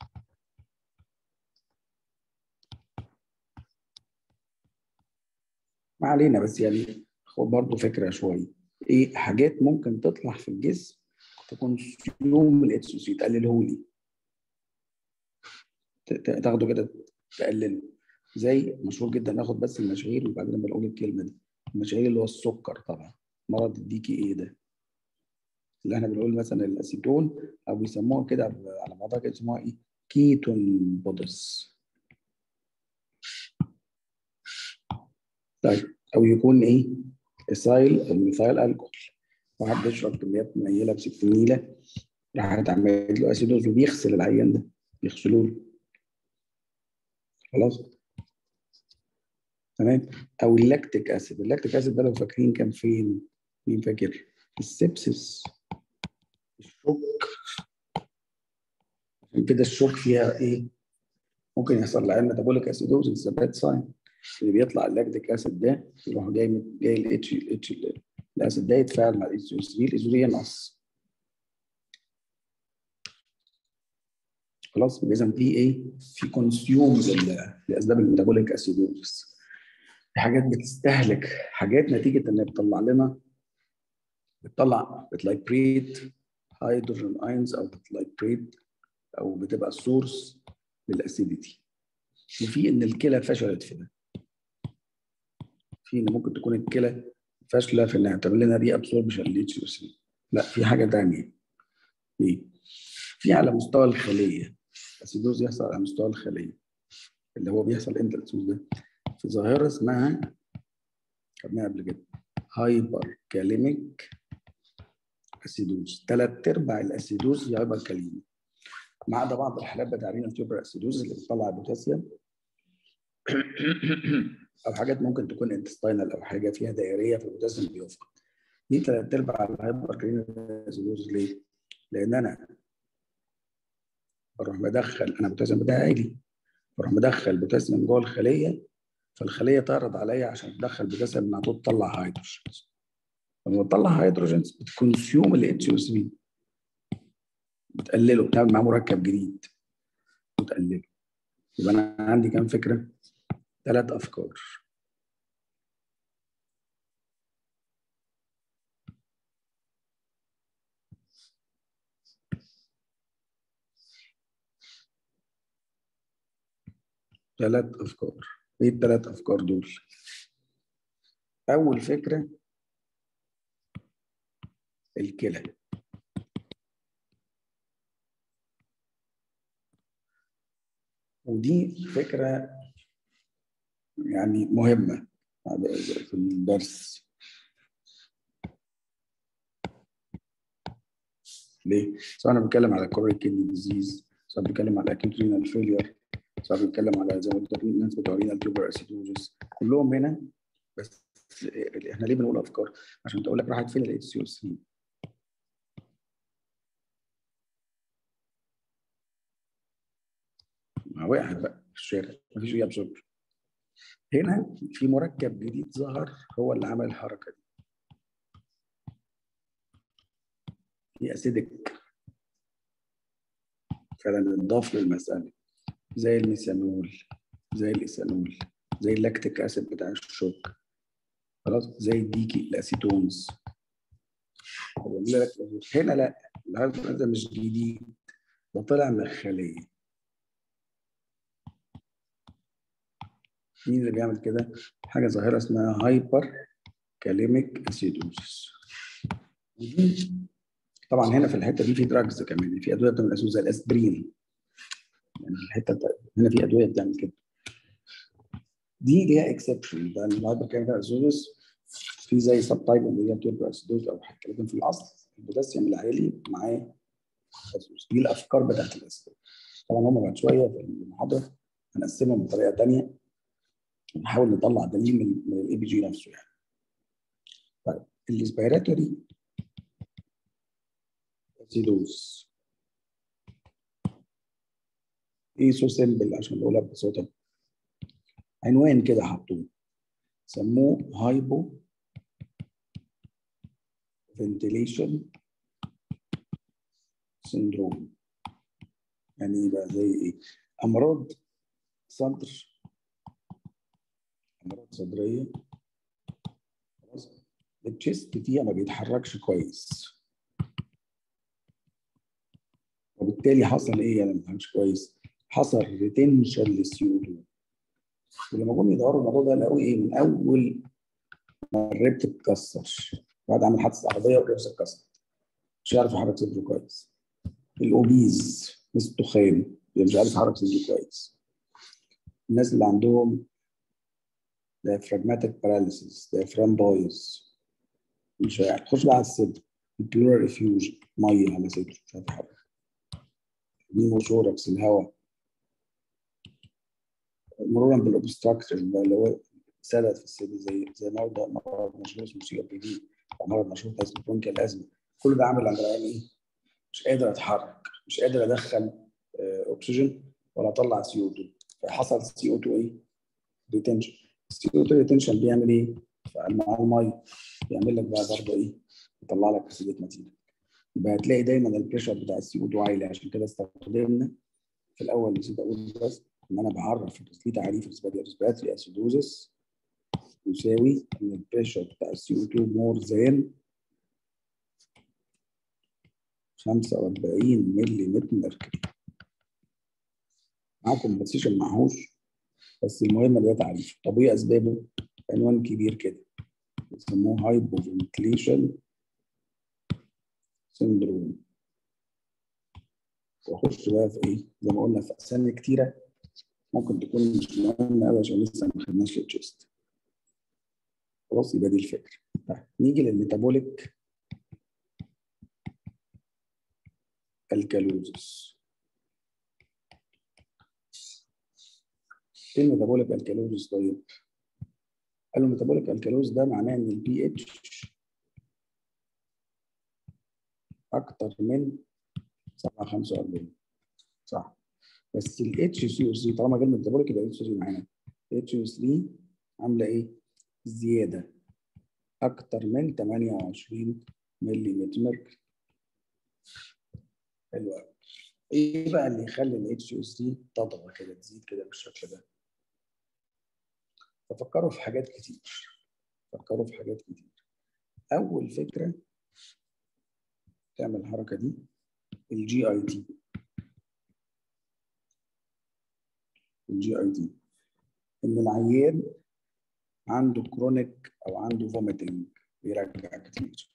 ما علينا بس يعني خد برضه فكره شويه ايه حاجات ممكن تطلع في الجسم تكون سيوم الاتش سي تقلله لي تاخده كده تقلله زي مشهور جدا ناخد بس المشاهير وبعدين بنقول الكلمه دي المشاهير اللي هو السكر طبعا مرض الديكي ايه ده اللي احنا بنقول مثلا الاسيتون او بيسموها كده على بعضها كده يسموها ايه كيتون بودز طيب او يكون ايه اسايل الميثايل الكحول واحد بيشرب كميات منيله ب 60 نيله راح تعمل له اسيدوز وبيغسل العيان ده بيغسلوا له خلاص تمام او اللاكتيك اسيد اللاكتيك اسيد ده لو فاكرين كان فين مين فاكر السبسس الشوك عشان كده الشوك فيها ايه ممكن يحصل لعيان ميتابوليك اسيدوز باد ساين اللي بيطلع اللاكتيك اسيد ده يروح جاي جاي الاتش الاتش الاسيد ده يتفاعل مع الاتش 3 الاتش ينقص خلاص اذا في ايه في كونسيوم لاسباب الميتابوليك اسيدوز في حاجات بتستهلك حاجات نتيجه ان بتطلع لنا بتطلع بتلايبريت هيدروجين اينز او بتلايبريت او بتبقى سورس للاسيديتي وفي ان الكلى فشلت في ده في ان ممكن تكون الكلى فاشله في انها تعمل لنا ري ابسوربشن للاتش او سي لا في حاجه ثانيه ايه في على مستوى الخليه اسيدوز يحصل على مستوى الخليه اللي هو بيحصل امتى الاسيدوز ده في ظاهره اسمها خدناها قبل كده هايبر كاليميك اسيدوز ثلاث ارباع الاسيدوز هي هايبر كاليميك ما عدا بعض الحالات بتاع رينا سوبر اسيدوز اللي بتطلع بوتاسيوم او حاجات ممكن تكون انتستاينال او حاجه فيها دائريه فالبوتاسيوم بيفقد دي ثلاث ارباع الهايبر كاليميك اسيدوز ليه؟ لان انا بروح بدخل انا البوتاسيوم بتاعي عالي بروح مدخل بوتاسيوم جوه الخليه فالخليه تعرض عليا عشان تدخل بوتاسيوم انها تطلع هيدروجينز لما تطلع هيدروجينز بتكونسيوم الاتش او 3 بتقلله بتعمل معاه مركب جديد وتقلله يبقى انا عندي كام فكره؟ ثلاث افكار ثلاث افكار ايه الثلاث افكار دول؟ اول فكره الكلى ودي فكره يعني مهمه في الدرس ليه؟ سواء انا بتكلم على كوريك كيدني ديزيز سواء بتكلم على اكيوت رينال فيلير سواء بتكلم على زي ما قلت الناس بتوع رينال تيوبر اسيدوزس كلهم هنا بس احنا ليه بنقول افكار؟ عشان تقول لك راحت فين الاتش سي او 3 وقعت بقى في الشارع مفيش فيها ابسوربشن هنا في مركب جديد ظهر هو اللي عمل الحركه دي في اسيدك فعلا انضاف للمساله زي الميثانول زي الايثانول زي اللاكتيك اسيد بتاع الشوك خلاص زي الديكي الاسيتونز هنا لا ده مش جديد ده طلع من الخليه مين اللي بيعمل كده؟ حاجه ظاهره اسمها هايبر كاليميك اسيدوزس ودي طبعا هنا في الحته دي في دراجز كمان في ادويه بتعمل اسيدوز زي الاسبرين يعني الحته هنا في ادويه بتعمل كده دي ليها اكسبشن ده الهايبر كاليميك اسيدوزس في زي سب تايب اللي هي بتبقى اسيدوز او حاجه لكن في الاصل البوتاسيوم العالي معاه اسيدوز دي الافكار بتاعت الاسيدوز طبعا هم بعد شويه في المحاضره هنقسمهم بطريقه ثانيه نحاول نطلع دليل من من الاي بي جي نفسه يعني. طيب الاسبيراتوري اسيدوز ايه سو سيمبل عشان نقولها ببساطه عنوان كده حطوه سموه هايبو فنتيليشن سندروم يعني ايه بقى زي ايه امراض صدر امراض صدريه خلاص التشيست فيها ما بيتحركش كويس وبالتالي حصل ايه يعني ما بيتحركش كويس حصل ريتنشن للسي 2 ولما جم يدوروا الموضوع ده لقوا ايه من اول ما الريب تتكسر بعد عمل حادثه عربيه والريبس اتكسر مش عارف يحرك صدره كويس الاوبيز ناس التخان مش عارف يحرك صدره كويس الناس اللي عندهم diaphragmatic paralysis diaphragm بايظ مش عارف خش بقى على الصدر البلورال افيوجن ميه على صدره مش عارف يحرك نيموثوركس الهواء مرورا بالاوبستراكتور اللي هو سدد في الصدر زي زي مرضى مرض مشهور اسمه سي او بي دي مرض مشهور اسمه برونكيال ازمه كل ده عامل عند العيان ايه؟ مش قادر اتحرك مش قادر ادخل اكسجين ولا اطلع سي او 2 فحصل سي او 2 ايه؟ ريتنشن السي او 2 ريتنشن بيعمل ايه؟ مع الميه بيعمل لك بقى برضه ايه؟ يطلع لك اسيدات متينه يبقى هتلاقي دايما البريشر بتاع السي او 2 عالي عشان كده استخدمنا في الاول نسيت اقول بس ان انا بعرف في تعريف الريسبيراتوري اسيدوزس يساوي ان البريشر بتاع السي او 2 مور ذان 45 ملم ميركوري معاكم بسيشن معهوش بس المهم ده تعريف طب ايه اسبابه؟ عنوان كبير كده بيسموه هايبوفنتليشن سندروم واخش بقى في ايه؟ زي ما قلنا في اسامي كتيره ممكن تكون مش مهمه قوي عشان لسه ما خدناش التشيست خلاص يبقى دي الفكره طيب نيجي للميتابوليك الكالوزس ايه الميتابوليك الكالوزس طيب؟ قالوا الميتابوليك الكالوز ده معناه ان البي اتش اكتر من 745 صح بس الاتش سي او 3 طالما جبنا ميتابوليك يبقى اتش 3 معانا اتش 3 عامله ايه؟ زياده اكتر من 28 ملم ميركوري حلو قوي ايه بقى اللي يخلي الاتش اس دي تضغط كده تزيد كده بالشكل ده ففكروا في حاجات كتير فكروا في حاجات كتير اول فكره تعمل الحركه دي الجي اي تي الجي اي تي ان العيان عنده كرونيك او عنده فوميتنج بيرجع كتير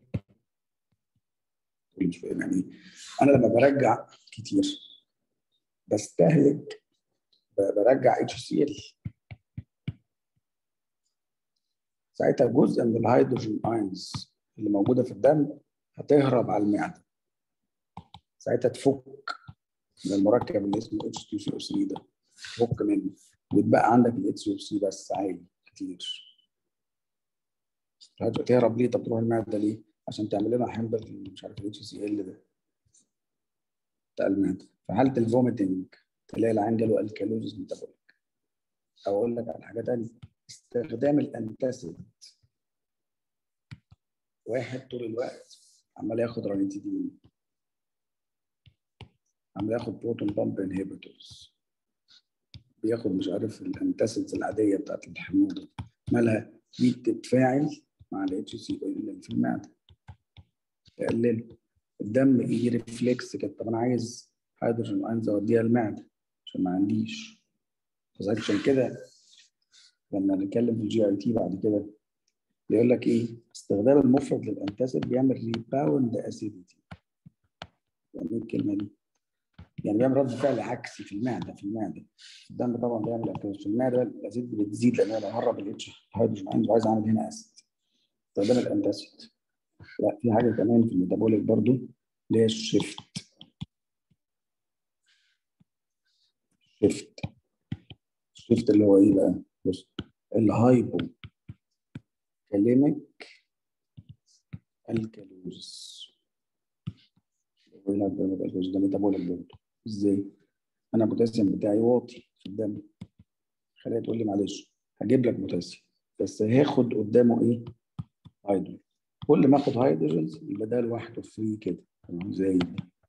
مش فاهم يعني انا لما برجع كتير بستهلك برجع اتش سي ال ساعتها جزء من الهيدروجين اينز اللي موجوده في الدم هتهرب على المعده ساعتها تفك من المركب اللي اسمه اتش 2 سي او 3 ده تفك منه ويتبقى عندك الاتش او سي بس عالي كتير تهرب ليه طب تروح المعده ليه؟ عشان تعمل لنا حمض مش عارف الاتش سي ال ده بتاع المعده في حاله الفوميتنج تلاقي العين جاله الكالوزيس ميتابوليك او اقول لك على حاجه ثانيه استخدام الانتاسيد واحد طول الوقت عمال ياخد رانيتيدين عمال ياخد بروتون بامب انهبيتورز بياخد مش عارف الانتاسيدز العاديه بتاعت الحموضه مالها دي بتتفاعل مع الاتش سي ال في المعده تقلله الدم يجي ريفلكس كده طب انا عايز هيدروجين اينز اوديها المعده عشان ما عنديش عشان كده لما نتكلم في الجي اي تي بعد كده بيقول لك ايه استخدام المفرد للانتاسيد بيعمل ريباوند اسيديتي يعني ايه الكلمه دي؟ يعني بيعمل رد فعل عكسي في المعده في المعده الدم طبعا بيعمل في المعده الاسيد بتزيد لان انا بهرب الاتش هيدروجين اينز وعايز اعمل هنا اسيد استخدام الانتاسيد لا في حاجه كمان في الميتابوليك برضو اللي هي الشيفت شيفت الشيفت اللي هو ايه بقى؟ بص الهايبو كليمك الكالوز ده ميتابوليك برضه ازاي؟ انا البوتاسيوم بتاعي واطي في الدم خليها تقول لي معلش هجيب لك بوتاسيوم بس هاخد قدامه ايه؟ هيدروجين كل ما اخد هيدروجين يبقى ده لوحده فري كده زي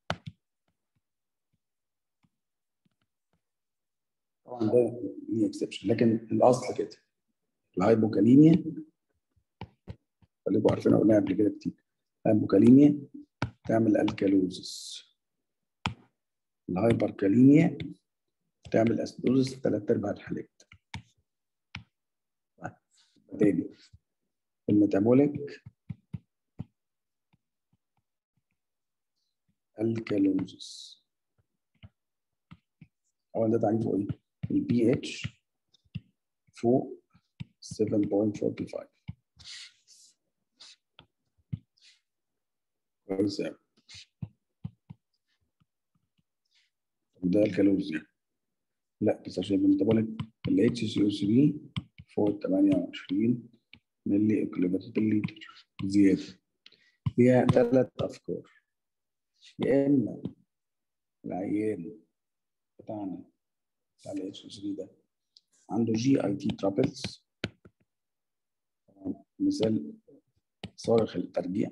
طبعا ده ليه اكسبشن لكن الاصل كده الهايبوكاليميا خليكم عارفين قلناها قبل كده كتير الهايبوكاليميا تعمل الكالوزس الهايبركاليميا تعمل اسيدوزس في ثلاث ارباع الحالات تاني الميتابوليك الكالوزس هو ده تعريفه ايه؟ البي اتش فوق 7.45 كويس قوي ده الكالوريز يعني لا بس عشان الميتابوليك ال اتش سي او 3 فوق 28 ملي اكليفات بالليتر زياده فيها ثلاث افكار يا اما العيان بتاعنا بتاع ال اتش 3 ده عنده جي اي تي ترابلز مثال صارخ الترجيع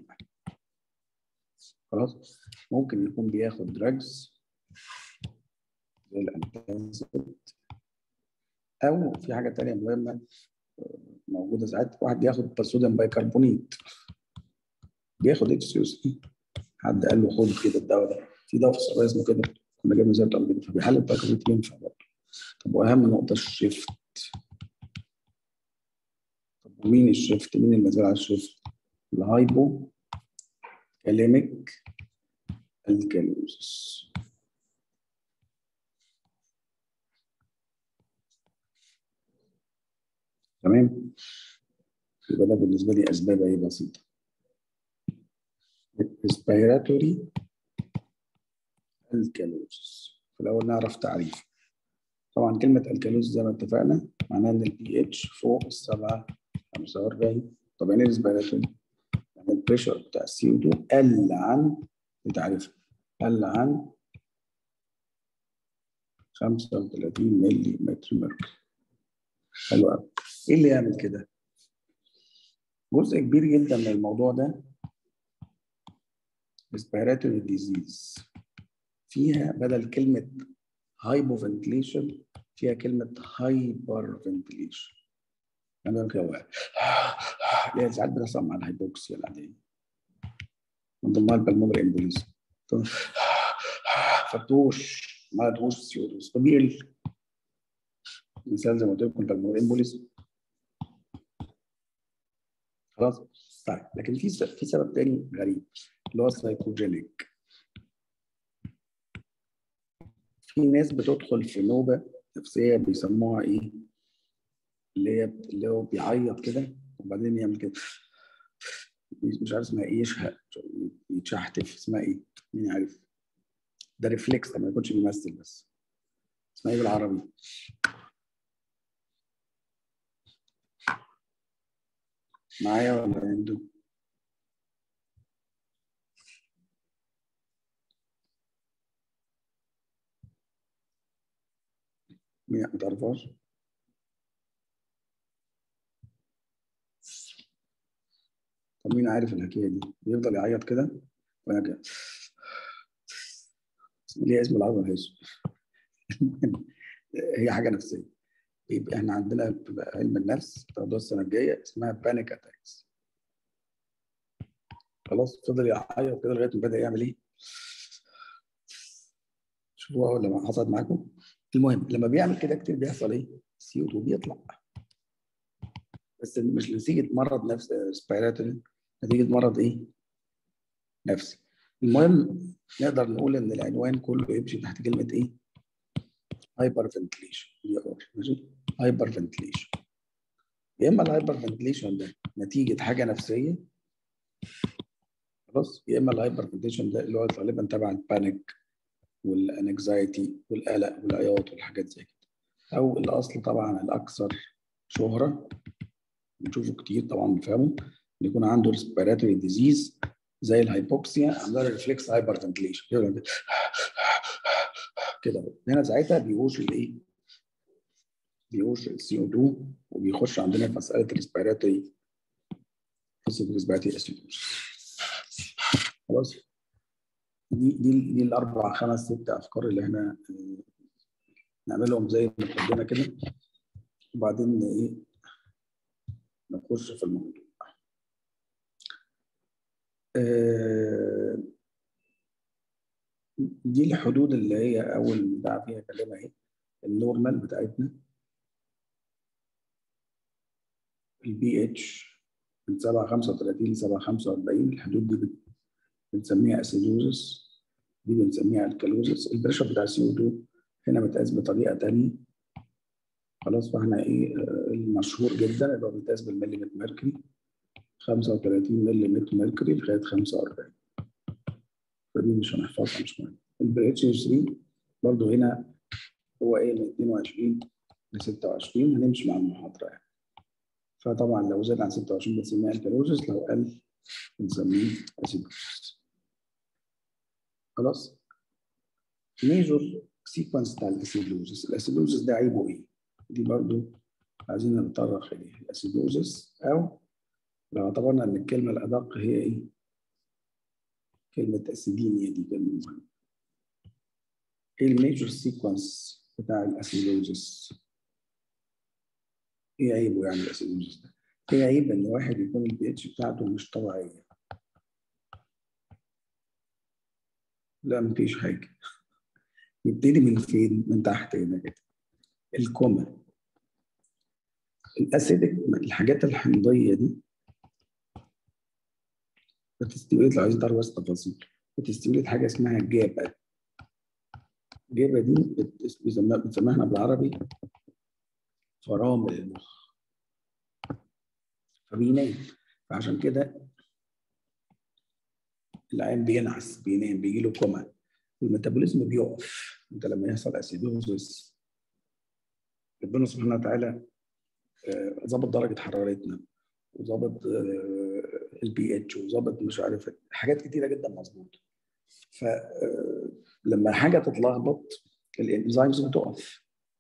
خلاص ممكن يكون بياخد دراجز زي الانتاسيد او في حاجه تانية مهمه موجوده ساعات واحد بياخد صوديوم بايكربونيت بياخد اتش سي او سي حد قال له خد كده الدواء ده في دواء في الصيدليه اسمه كده كنا جايبين زي قبل كده فبيحل البايكربونيت ينفع برضه طب واهم نقطه الشيفت طب ومين الشيفت مين اللي على الشيفت الهايبو كاليميك الكالوزس تمام يبقى ده بالنسبه لي اسباب ايه بسيطه respiratory الكالوزس في الاول نعرف تعريف طبعا كلمه الكالوز زي ما اتفقنا معناها ان البي اتش فوق السبعه 45 طب يعني ايه respiratory؟ يعني البريشر بتاع السي او 2 قل عن بتعرفها قل عن 35 ملي متر ميركوري حلو قوي ايه اللي يعمل كده؟ جزء كبير جدا من الموضوع ده respiratory disease فيها بدل كلمه هايبو فنتليشن فيها كلمه هايبر فنتليشن يعني كده اللي هي ساعات بتحصل مع الهايبوكسيا العاديه من ضمنها البلمونري امبوليزم فتوش ما تغوش سيودوس طبيعي مثال زي ما قلت لكم البلمونري امبوليزم خلاص طيب لكن في في سبب تاني غريب اللي هو السايكوجينيك في ناس بتدخل في نوبه نفسيه بيسموها ايه اللي هي اللي هو بيعيط كده وبعدين يعمل كده مش عارف اسمها ايه يشهق يتشحتف اسمها ايه مين عارف ده ريفلكس ما يكونش بيمثل بس اسمها ايه بالعربي معايا ولا انتوا مين ما تعرفهاش طب مين عارف الحكايه دي بيفضل يعيط كده ويرجع ليها اسم العربي ملهاش هي حاجه نفسيه يبقى احنا عندنا في علم النفس تاخدوها السنه الجايه اسمها بانيك اتاكس خلاص فضل يعيط كده لغايه ما بدا يعمل ايه شوفوها ولا ما حصلت معاكم المهم لما بيعمل كده كتير بيحصل ايه سي او 2 بيطلع بس مش نتيجه مرض نفس ريسبيراتوري نتيجه مرض ايه نفسي المهم نقدر نقول ان العنوان كله يمشي تحت كلمه ايه هايبر فنتليشن ماشي هايبر فنتليشن يا اما الهايبر فنتليشن ده نتيجه حاجه نفسيه خلاص يا اما الهايبر فنتليشن ده اللي هو غالبا تبع البانيك والانكزايتي والقلق والعياط والحاجات زي كده او الاصل طبعا الاكثر شهره بنشوفه كتير طبعا بنفهمه يكون عنده ريسبيراتوري ديزيز زي الهايبوكسيا عندها ريفلكس هايبر فنتليشن كده هنا ساعتها بيهوش الايه؟ بيهوش السي او 2 وبيخش عندنا في مساله الريسبيراتوري قصه الريسبيراتوري اسيدوز خلاص دي دي دي الاربع خمس ست افكار اللي احنا نعملهم زي مقدمه كده وبعدين ايه نخش في الموضوع دي الحدود اللي هي اول بتاع فيها كلمه ايه النورمال بتاعتنا البي اتش من 7 35 ل 7 45 الحدود دي بنسميها اسيدوزس دي بنسميها الكالوزس البريشر بتاع السي او 2 هنا متقاس بطريقه ثانيه خلاص فاحنا ايه المشهور جدا اللي هو بيتقاس بالمليمتر ميركوري 35 ملم ميركوري لغايه 45 فدي مش هنحفظها مش مهم البي اتش 3 برضه هنا هو ايه من 22 ل 26 هنمشي مع المحاضره يعني فطبعا لو زاد عن 26 بنسميها الكالوزس لو قل بنسميه اسيدوزس خلاص ميجور سيكونس بتاع الاسيدوزس الاسيدوزس ده عيبه ايه؟ دي برضو عايزين نتطرق اليها الاسيدوزس او لو اعتبرنا ان الكلمه الادق هي ايه؟ كلمه اسيديميا دي كلمه مهمه. ايه الميجور سيكونس بتاع الاسيدوزس؟ ايه عيبه يعني الاسيدوزس ده؟ ايه عيب ان واحد يكون البي اتش بتاعته مش طبيعيه؟ لا مفيش حاجه. نبتدي من فين؟ من تحت هنا كده. الكوما. الاسيدك الحاجات الحمضيه دي بتستولد لو عايزين تعرفوا بس تفاصيل بتستولد حاجه اسمها جابه جابه دي بنسميها بنسميها بالعربي فرامل المخ فبينام فعشان كده العين بينعس بينام بيجي له كوما الميتابوليزم بيقف انت لما يحصل اسيدوزس ربنا سبحانه وتعالى ظبط درجه حرارتنا وظبط البي اتش وظبط مش عارف حاجات كتيره جدا مظبوطه فلما حاجه تتلخبط الانزيمز بتقف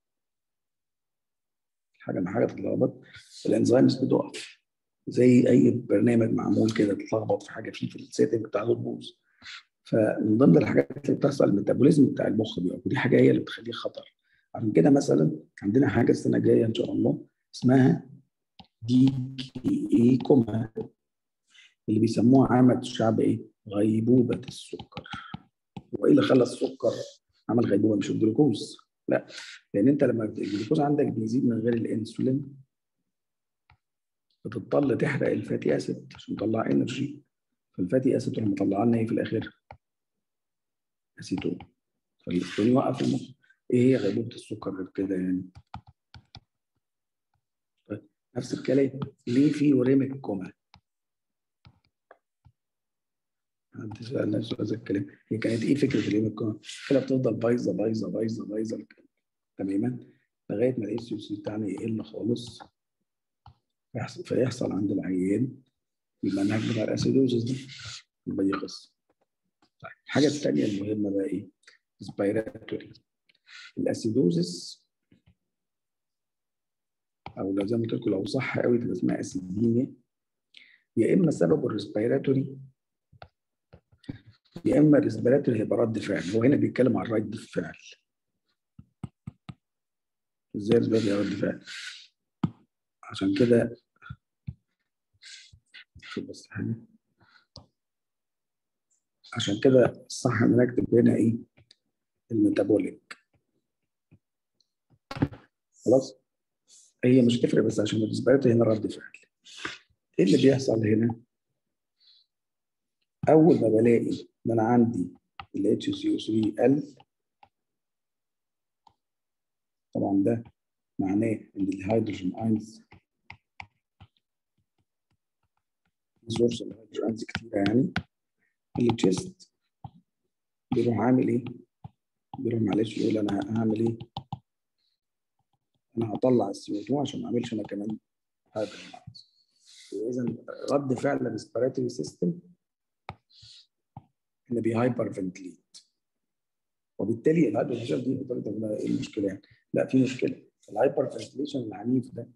حاجه لما حاجه تتلخبط الانزيمز بتقف زي اي برنامج معمول كده تتلخبط في حاجه فيه في السيتنج بتاعته تبوظ فمن ضمن الحاجات اللي بتحصل الميتابوليزم بتاع المخ بيقف ودي حاجه هي اللي بتخليه خطر عشان كده مثلا عندنا حاجه السنه الجايه ان شاء الله اسمها دي كي اي كوما اللي بيسموها عامة الشعب ايه؟ غيبوبة السكر. هو ايه اللي خلى السكر عمل غيبوبة مش الجلوكوز؟ لا لأن أنت لما الجلوكوز عندك بيزيد من غير الأنسولين بتضطر تحرق الفاتي أسيد عشان تطلع انرجي فالفاتي أسيد تروح مطلع لنا ايه في الآخر؟ أسيتون فالأسيتون يوقف المخ. ايه هي غيبوبة السكر غير كده يعني؟ طيب نفس الكلام ليه في وريمك كوما؟ حد سأل نفسه هذا الكلام هي كانت ايه فكره اليوم الكون؟ كده بتفضل بايظه بايظه بايظه بايظه تماما لغايه ما الاس يو سي بتاعنا يقل خالص فيحصل, فيحصل عند العيان المنهج بتاع الاسيدوزس ده يبقى دي قصه. طيب الحاجه الثانيه المهمه بقى ايه؟ ريسبيراتوري الاسيدوزس او لو زي ما قلت لكم لو صح قوي تبقى اسمها اسيديميا يا اما سببه الريسبيراتوري يا اما الريسبيراتوري هيبقى رد فعل هو هنا بيتكلم عن رد فعل ازاي الريسبيراتوري رد فعل عشان كده شوف بس حاجه عشان كده الصح ان نكتب هنا ايه الميتابوليك خلاص هي مش تفرق بس عشان الريسبيراتوري هنا رد فعل ايه اللي بيحصل هنا اول ما بلاقي ان انا عندي ال اتش سي او 3 قل طبعا ده معناه ان الهيدروجين اينز سورس الهيدروجين اينز كتيره يعني التشيست بيروح عامل ايه؟ بيروح معلش يقول انا هعمل ايه؟ انا هطلع السي او 2 عشان ما اعملش انا كمان هيدروجين اينز اذا رد فعل الريسبيراتوري سيستم ان بيهايبر فنتليت وبالتالي الهايبر دي قلت ايه المشكله يعني؟ لا في مشكله الهايبر فنتليشن العنيف ده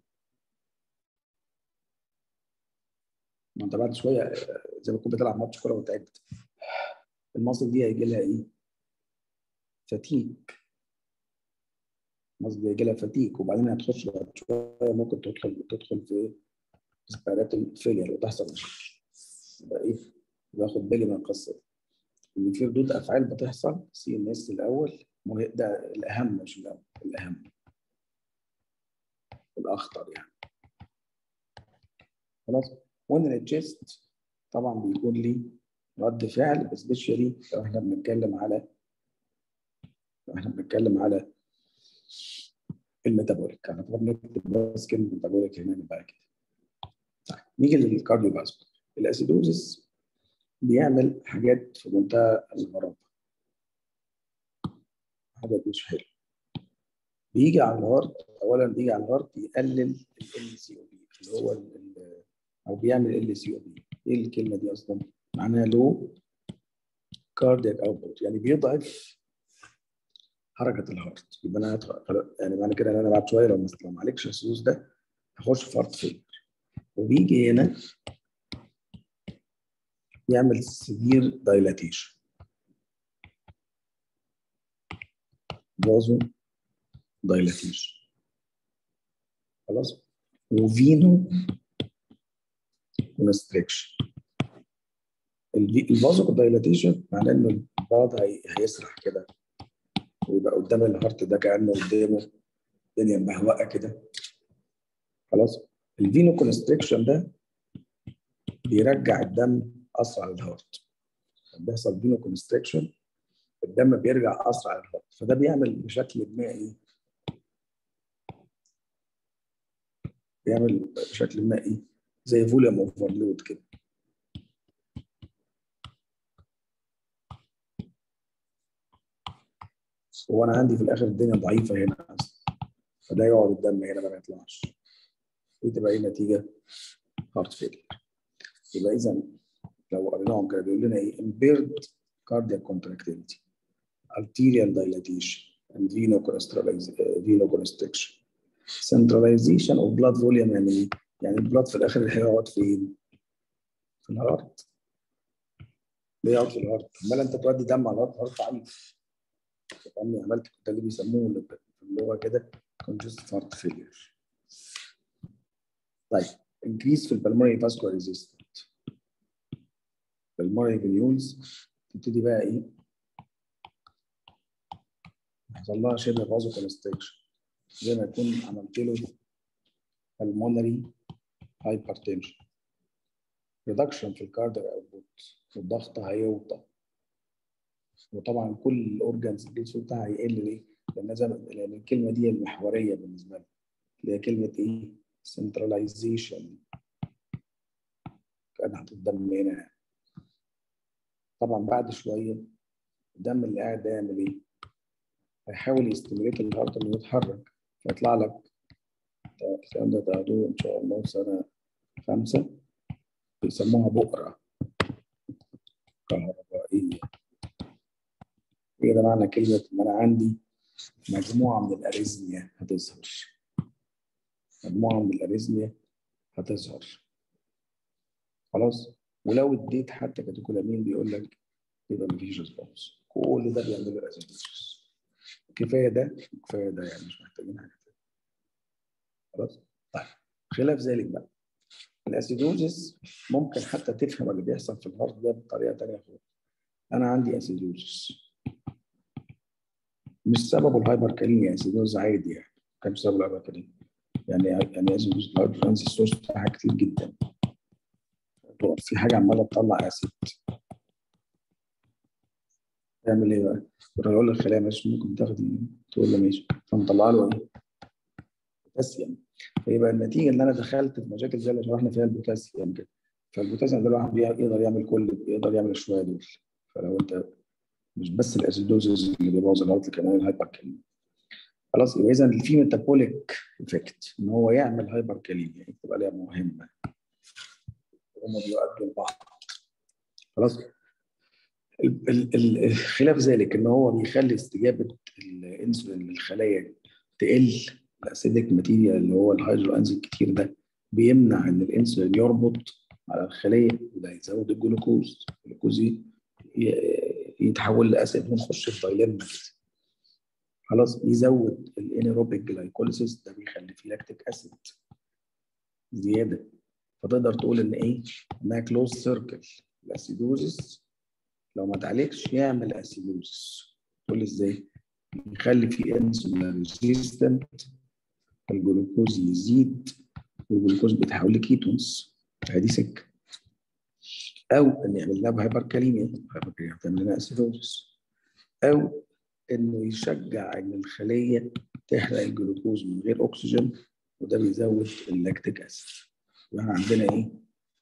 ما انت بعد شويه زي ما تكون بتلعب ماتش كوره وتعبت المصل دي هيجي لها ايه؟ فتيك المصل دي هيجي لها فتيك وبعدين هتخش بعد شويه ممكن تدخل تدخل في ريسبيراتوري فيلير وتحصل مشاكل يبقى ايه؟ باخد بالي من القصه دي ان في ردود افعال بتحصل سي ان اس الاول ده الاهم مش الاول الاهم الاخطر يعني خلاص وان الجيست طبعا بيكون لي رد فعل سبيشالي لو احنا بنتكلم على لو احنا بنتكلم على الميتابوليك انا طبعا نكتب بس كلمه ميتابوليك هنا بقى كده طيب نيجي للكارديو فاسكولار الاسيدوزس بيعمل حاجات في منتهى الغرابة حاجات مش حلوة بيجي على الهارت اولا بيجي على الهارت يقلل ال سي او بي اللي هو ال او بيعمل ال سي او بي ايه الكلمه دي اصلا معناها لو كاردياك اوتبوت يعني بيضعف حركه الهارت يبقى انا هدخل يعني معنى كده ان انا بعد شويه لو لو ما عليكش السوس ده هخش في هارت فيلر وبيجي هنا يعمل سيفير دايلاتيشن فازو دايلاتيشن خلاص وفينو كونستريكشن الفازو دايلاتيشن معناه ان البعض هيسرح كده ويبقى قدام الهارت ده كانه قدامه الدنيا مهوقه كده خلاص الفينو كونستريكشن ده بيرجع الدم اسرع للهارت بيحصل فينو كونستريكشن الدم بيرجع اسرع للهارت فده بيعمل بشكل ما ايه بيعمل بشكل ما ايه زي فوليوم اوفرلود كده هو انا عندي في الاخر الدنيا ضعيفه هنا اصلا فده يقعد الدم هنا ما يطلعش دي تبقى ايه النتيجه؟ هارت فيلير يبقى اذا لو قريناهم كده بيقول لنا ايه impaired cardiac contractility arterial dilatation and venoconstriction centralization of blood volume يعني ايه؟ يعني البلاد في الاخر هيقعد فين؟ في الهارت بيقعد في الهارت امال انت تودي دم على الهارت هارت ضعيف فاهمني عملت ده اللي بيسموه في اللغه كده congestive heart failure طيب increase في البلمونري فاسكولار ريزيستنت البلمونري فينيولز تبتدي بقى ايه يحصل لها شبه فازو كونستريكشن زي ما يكون عملت له pulmonary hypertension reduction في الكارديال اوتبوت والضغط هيوطى وطبعا كل الاورجنز الجسم بتاعها هيقل ليه؟ لان زي لان الكلمه دي المحوريه بالنسبه لي اللي هي كلمه ايه؟ سنتراليزيشن كان حاطط الدم هنا طبعا بعد شويه الدم اللي قاعد ده يعمل ايه؟ هيحاول يستمريت الهارت انه يتحرك فيطلع لك الكلام ده تاخدوه ان شاء الله في سنه خمسه بيسموها بؤره كهربائيه هي ده معنى كلمه ان انا عندي مجموعه من الاريزميا هتظهر مجموعه من الاريزميا هتظهر خلاص ولو اديت حتى كاتيكولامين بيقول لك يبقى مفيش ريسبونس كل ده بيعمل له اسيدوسيس كفايه ده كفايه ده يعني مش محتاجين حاجه تانيه خلاص طيب خلاف ذلك بقى الاسيدوزيس ممكن حتى تفهم اللي بيحصل في الهارت ده بطريقه ثانيه خالص انا عندي اسيدوزيس مش سببه الهايبر كاليميا اسيدوز عادي يعني كان سببه الهايبر كاليميا يعني يعني اسيدوز الهايبر السورس بتاعها كتير جدا في حاجه عماله تطلع اسيد تعمل ايه بقى؟ يقول للخلايا ماشي ممكن تاخدي تقول له ماشي فمطلع له ايه؟ بوتاسيوم فيبقى النتيجه ان انا دخلت في مشاكل زي اللي شرحنا فيها البوتاسيوم كده فالبوتاسيوم ده الواحد يقدر يعمل كل يقدر يعمل الشويه دول فلو انت مش بس الاسيدوزز اللي بيبوظ الهارت كمان الهايبر خلاص يبقى اذا في ميتابوليك افكت ان هو يعمل هايبر كاليميا يكتب عليها مهمه هم بيؤدوا لبعض خلاص خلاف ذلك ان هو بيخلي استجابه الانسولين للخلايا تقل الاسيديك ماتيريال اللي هو الهيدرو انزيم الكتير ده بيمنع ان الانسولين يربط على الخليه وده يزود الجلوكوز الجلوكوز يتحول لاسيد ونخش في دايلما كده خلاص يزود الانيروبيك جلايكوليسيس ده بيخلي فيه لاكتيك اسيد زياده فتقدر تقول ان ايه انها كلوز سيركل الاسيدوزيس لو ما اتعالجش يعمل اسيدوزيس تقول ازاي يخلي فيه انسولين ريزيستنت الجلوكوز يزيد والجلوكوز بيتحول لكيتونز فدي سكه او ان يعمل لنا هايبركاليميا الهايبركاليميا بتعمل لنا اسيدوزيس او انه يشجع ان الخليه تحرق الجلوكوز من غير اكسجين وده بيزود اللاكتيك اسيد يبقى عندنا ايه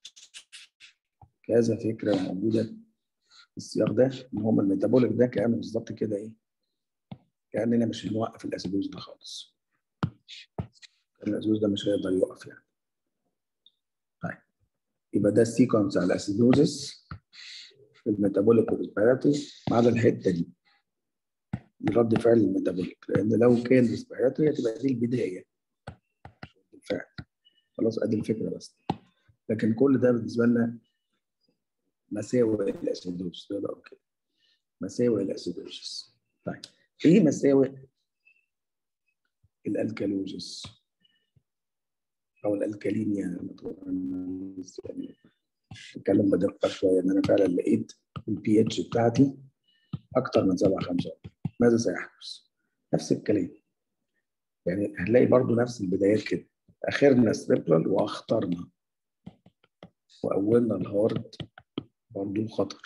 كذا فكره موجوده في السياق ده ان هم الميتابوليك ده كانه بالظبط كده ايه كاننا مش هنوقف الاسيدوز ده خالص الاسيدوز ده مش هيقدر يوقف يعني طيب يبقى ده السيكونس على الاسيدوزس في الميتابوليك والريسبيراتوري ما عدا الحته دي دي رد فعل الميتابوليك لان لو كان ريسبيراتوري هتبقى دي البدايه الفعل خلاص ادي الفكره بس لكن كل ده بالنسبه لنا مساوئ الاسيدوز تقدر كده مساوئ الاسيدوزس طيب ايه مساوئ الالكالوزس او الالكاليميا اتكلم بدقه شويه ان انا فعلا لقيت البي اتش بتاعتي اكتر من 7 5 ماذا سيحدث؟ نفس الكلام يعني هنلاقي برضو نفس البدايات كده اخرنا سريبرال واخطرنا واولنا الهارد برضو خطر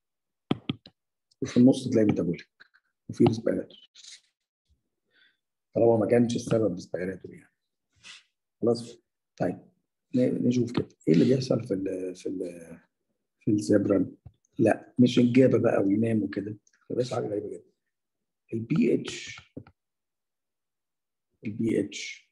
وفي النص تلاقي ميتابوليك وفي ريسبيراتور طالما ما كانش السبب ريسبيراتور يعني خلاص طيب نشوف كده ايه اللي بيحصل في ال في ال في الزبران لا مش الجابه بقى وينام وكده بس حاجه غريبه جدا البي اتش البي اتش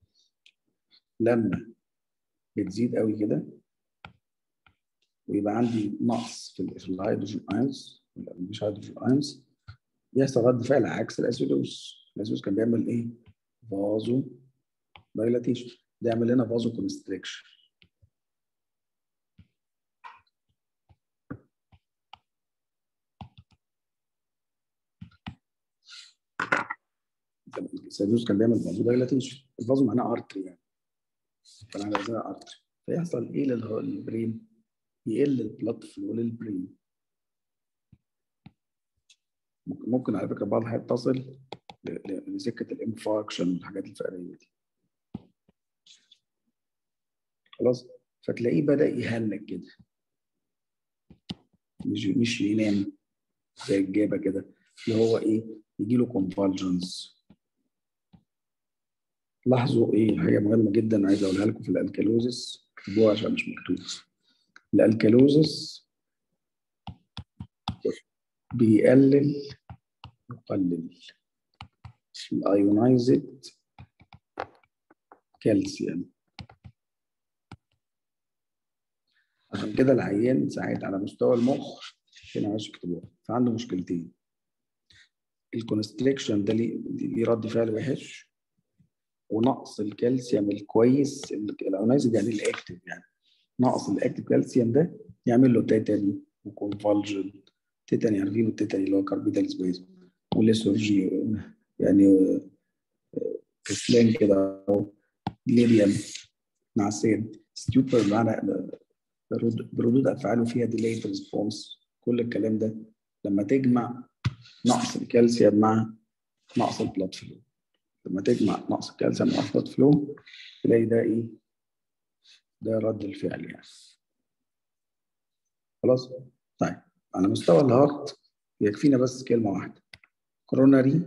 لما بتزيد قوي كده ويبقى عندي نقص في, في الهيدروجين ايونز مش هيدروجين ايونز بيحصل رد فعل عكس الاسيدوز الاسيدوز كان بيعمل ايه؟ فازو دايلاتيشن ده يعمل لنا فازو كونستريكشن السيدوز كان بيعمل فازو دايلاتيشن الفازو معناه ارتري يعني فانا عايزها ارتري فيحصل ايه للبرين يقل البلاد فلو للبرين ممكن على فكره بعض الحاجات تصل لسكه الانفاركشن والحاجات الفقريه دي خلاص فتلاقيه بدا يهنج كده مش مش ينام زي الجابه كده اللي هو ايه يجي له كونفالجنز لاحظوا ايه حاجه مهمه جدا عايز اقولها لكم في الالكالوزس اكتبوها عشان مش مكتوب الالكالوزس بيقلل يقلل الايونايزد كالسيوم عشان كده العيان ساعات على مستوى المخ هنا عايز يكتبوها فعنده مشكلتين الكونستريكشن ده ليه رد فعل وحش ونقص الكالسيوم الكويس الايونايزد يعني الاكتف يعني نقص الاكتف كالسيوم ده يعمل له تيتاني وكونفالجن تيتاني عارفين التيتاني اللي هو كاربيتال سبيس والليسورجي يعني كسلان كده ليريم نعسان ستيوبر بمعنى بردود افعاله فيها ديلايد ريسبونس كل الكلام ده لما تجمع نقص الكالسيوم مع نقص البلاد فلو لما تجمع نقص الكالسيوم مع البلاد فلو تلاقي ده ايه ده رد الفعل يعني خلاص طيب على مستوى الهارت يكفينا بس كلمه واحده كوروناري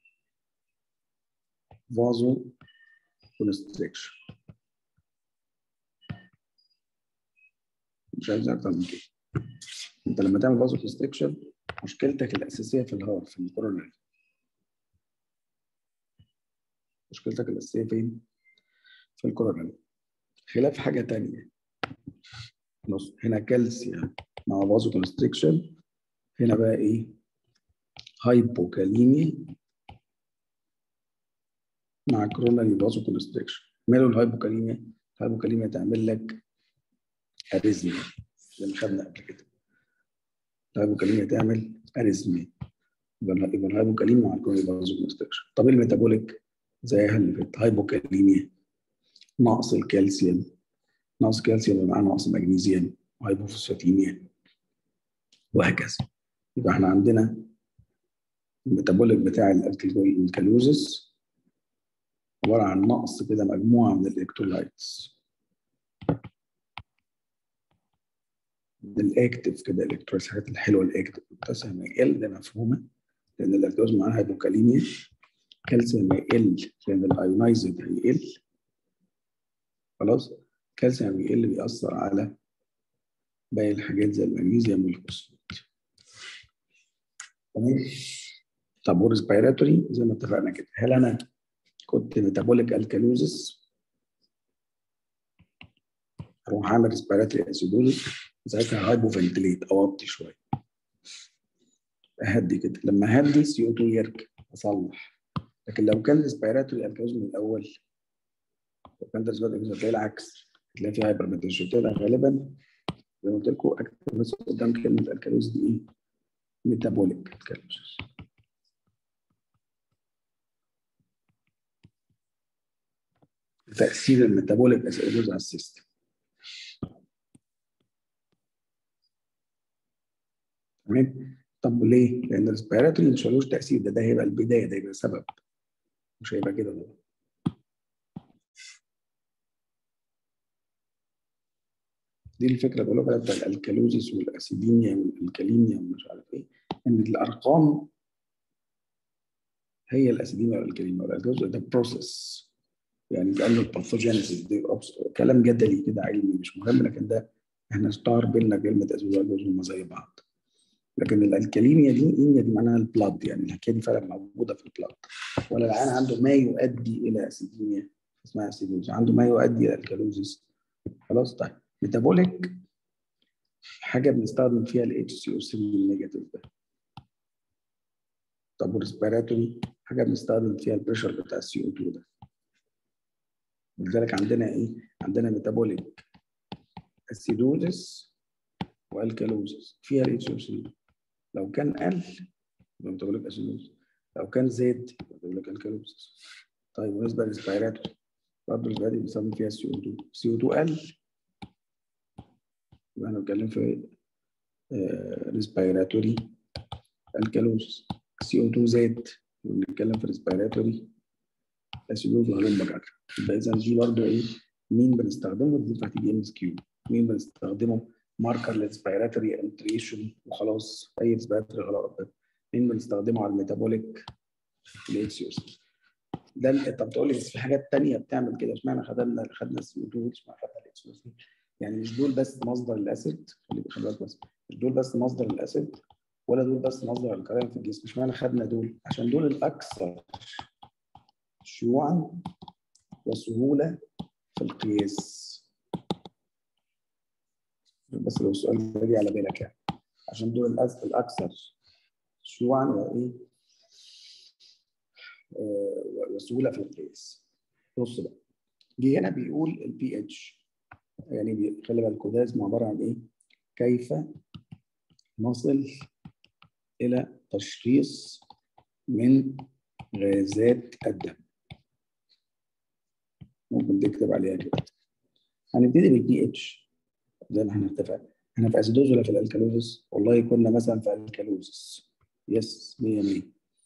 فازو كونستريكشن مش عايز اكتر من كده انت لما تعمل فازو كونستريكشن مشكلتك الاساسيه في الهارت في الكوروناري مشكلتك الاساسيه فين في الكوروناري خلاف حاجه تانية نص هنا كالسيوم مع فازو كونستريكشن هنا بقى ايه هايبوكاليميا مع كوروناري فازو كونستريكشن ماله الهايبوكاليميا الهايبوكاليميا تعمل لك اريزميا زي ما خدنا قبل كده الهايبوكاليميا تعمل اريزميا يبقى الهايبوكاليميا مع الكوروناري فازو كونستريكشن طب الميتابوليك زيها اللي فاتت هايبوكاليميا نقص الكالسيوم نقص كالسيوم مع نقص مغنيسيوم وهايبوفوسفاتيميا وهكذا يبقى احنا عندنا الميتابوليك بتاع الكالوزس عباره عن نقص كده مجموعه من الالكترولايتس الاكتف كده الالكترولايتس الحاجات الحلوه الاكتف البوتاسيوم هيقل ده مفهومه لان اللاكتوز معاها هايبوكاليميا كالسيوم هيقل لان الايونايزد هيقل خلاص الكالسيوم بيقل بيأثر على باقي الحاجات زي المغنيسيوم والفوسفات تمام طب وريسبيراتوري زي ما اتفقنا كده هل انا كنت ميتابوليك الكالوزس اروح اعمل ريسبيراتوري اسيدوزس ساعتها هايبو فنتليت اوطي شويه اهدي كده لما اهدي سي او 2 يركب اصلح لكن لو كان ريسبيراتوري الكالوز من الاول لو كان ريسبيراتوري هتلاقي العكس هتلاقي في هايبر ميتابوليزم غالبا زي ما قلت لكم اكتب بس قدام كلمه الكالوز دي ايه ميتابوليك الكالوز تاثير الميتابوليك اسيدوز على السيستم تمام طب ليه؟ لان الريسبيراتوري مش ملوش تاثير ده ده هيبقى البدايه ده هيبقى سبب مش هيبقى كده ده دي الفكره بقول لك بتاع الالكالوزيس والاسيديميا والالكاليميا ومش عارف ايه ان الارقام هي الاسيديميا والالكاليميا والالكالوزيس ده بروسيس يعني كانه الباثوجينيسيس دي كلام جدلي كده علمي مش مهم لكن ده احنا اشتهر بينا كلمه اسيد والكالوز هم زي بعض لكن الالكاليميا دي ايميا دي معناها البلاد يعني الحكايه دي فعلا موجوده في البلاد ولا العيان عنده ما يؤدي الى اسيديميا اسمها اسيدوز عنده ما يؤدي الى الكالوزيس خلاص طيب ميتابوليك حاجه بنستخدم فيها الاتش سي او 3 النيجاتيف ده طب وريسبيراتوري حاجه بنستخدم فيها البريشر بتاع السي او 2 ده لذلك عندنا ايه عندنا ميتابوليك اسيدوزس والكالوزس فيها الاتش او 3 لو كان قل يبقى ميتابوليك اسيدوز لو كان زاد يقول لك الكالوزس طيب بالنسبه للريسبيراتوري برضه الريسبيراتوري بنستخدم فيها سي او 2 سي او 2 قل يبقى احنا بنتكلم في ريسبيراتوري الكالوزس سي او 2 زاد بنتكلم في ريسبيراتوري اسيدوز وهلم بجر يبقى اذا دي برضه ايه مين بنستخدمه دي هتيجي ام اس كيو مين بنستخدمه ماركر للريسبيراتوري انتريشن وخلاص اي ريسبيراتوري خلاص مين بنستخدمه على الميتابوليك الاتش يو سي ده طب تقول لي بس في حاجات ثانيه بتعمل كده اشمعنى خدنا خدنا السي او 2 اشمعنى خدنا الاتش يو سي يعني مش دول بس مصدر الاسيد خلي خلي بالك بس مش دول بس مصدر الاسيد ولا دول بس مصدر الكلام في الجسم اشمعنى خدنا دول عشان دول الاكثر شيوعا وسهوله في القياس بس لو السؤال ده جه على بالك يعني عشان دول الأس- الاكثر شيوعا وايه آه، وسهوله في القياس بص بقى جه هنا بيقول البي اتش يعني بي- خلي بالك ده اسمه عباره عن ايه؟ كيف نصل الى تشخيص من غازات الدم ممكن تكتب عليها كده هنبتدي بالبي اتش زي ما احنا اتفقنا احنا في اسيدوز ولا في الالكالوزس والله كنا مثلا في الكالوزس يس 100 100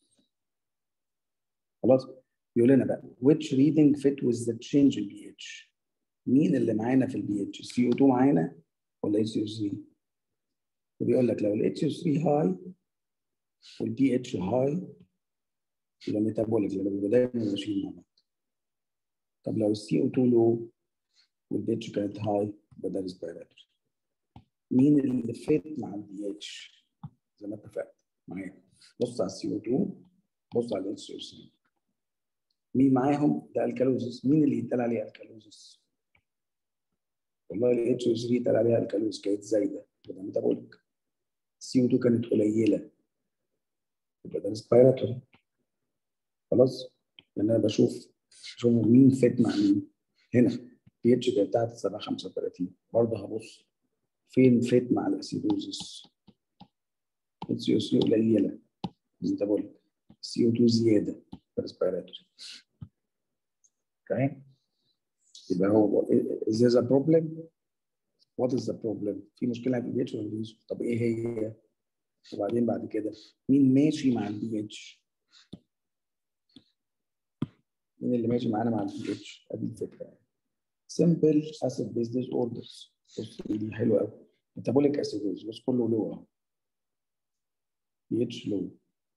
خلاص بيقول لنا بقى which reading fit with the change in pH مين اللي معانا في البي اتش سي او 2 معانا ولا اتش 3 بيقول لك لو الاتش 3 هاي والبي اتش هاي يبقى ميتابوليك لان بيبقوا دايما ماشيين مع بعض طب لو السي او 2 لو والبي اتش كانت هاي يبقى ده ريسبيراتوري مين اللي فيت مع البي اتش زي ما اتفقت معايا بص على السي او 2 بص على الاتش 3 مين معاهم ده الكالوزس مين اللي يتقال عليه الكالوزس والله الاتش 3 يتقال عليها الكالوز كانت زايده يبقى ميتابوليك السي او 2 كانت قليله يبقى ده ريسبيراتوري خلاص لان انا بشوف شوف مين فيت مع مين هنا بي اتش كانت بتاعت 735 برضه هبص فين فيت مع الاسيدوزس السي او 3 قليله ميتابوليك السي او 2 زياده ريسبيراتوري اوكي يبقى هو is there a problem what is the problem في مشكله في البي اتش ولا مفيش طب ايه هي وبعدين بعد كده مين ماشي مع البي اتش مين اللي ماشي معانا مع البي اتش ادي الفكره يعني simple acid base disorders بص دي حلوه قوي metabolic acidosis بص كله لو اهو بي اتش لو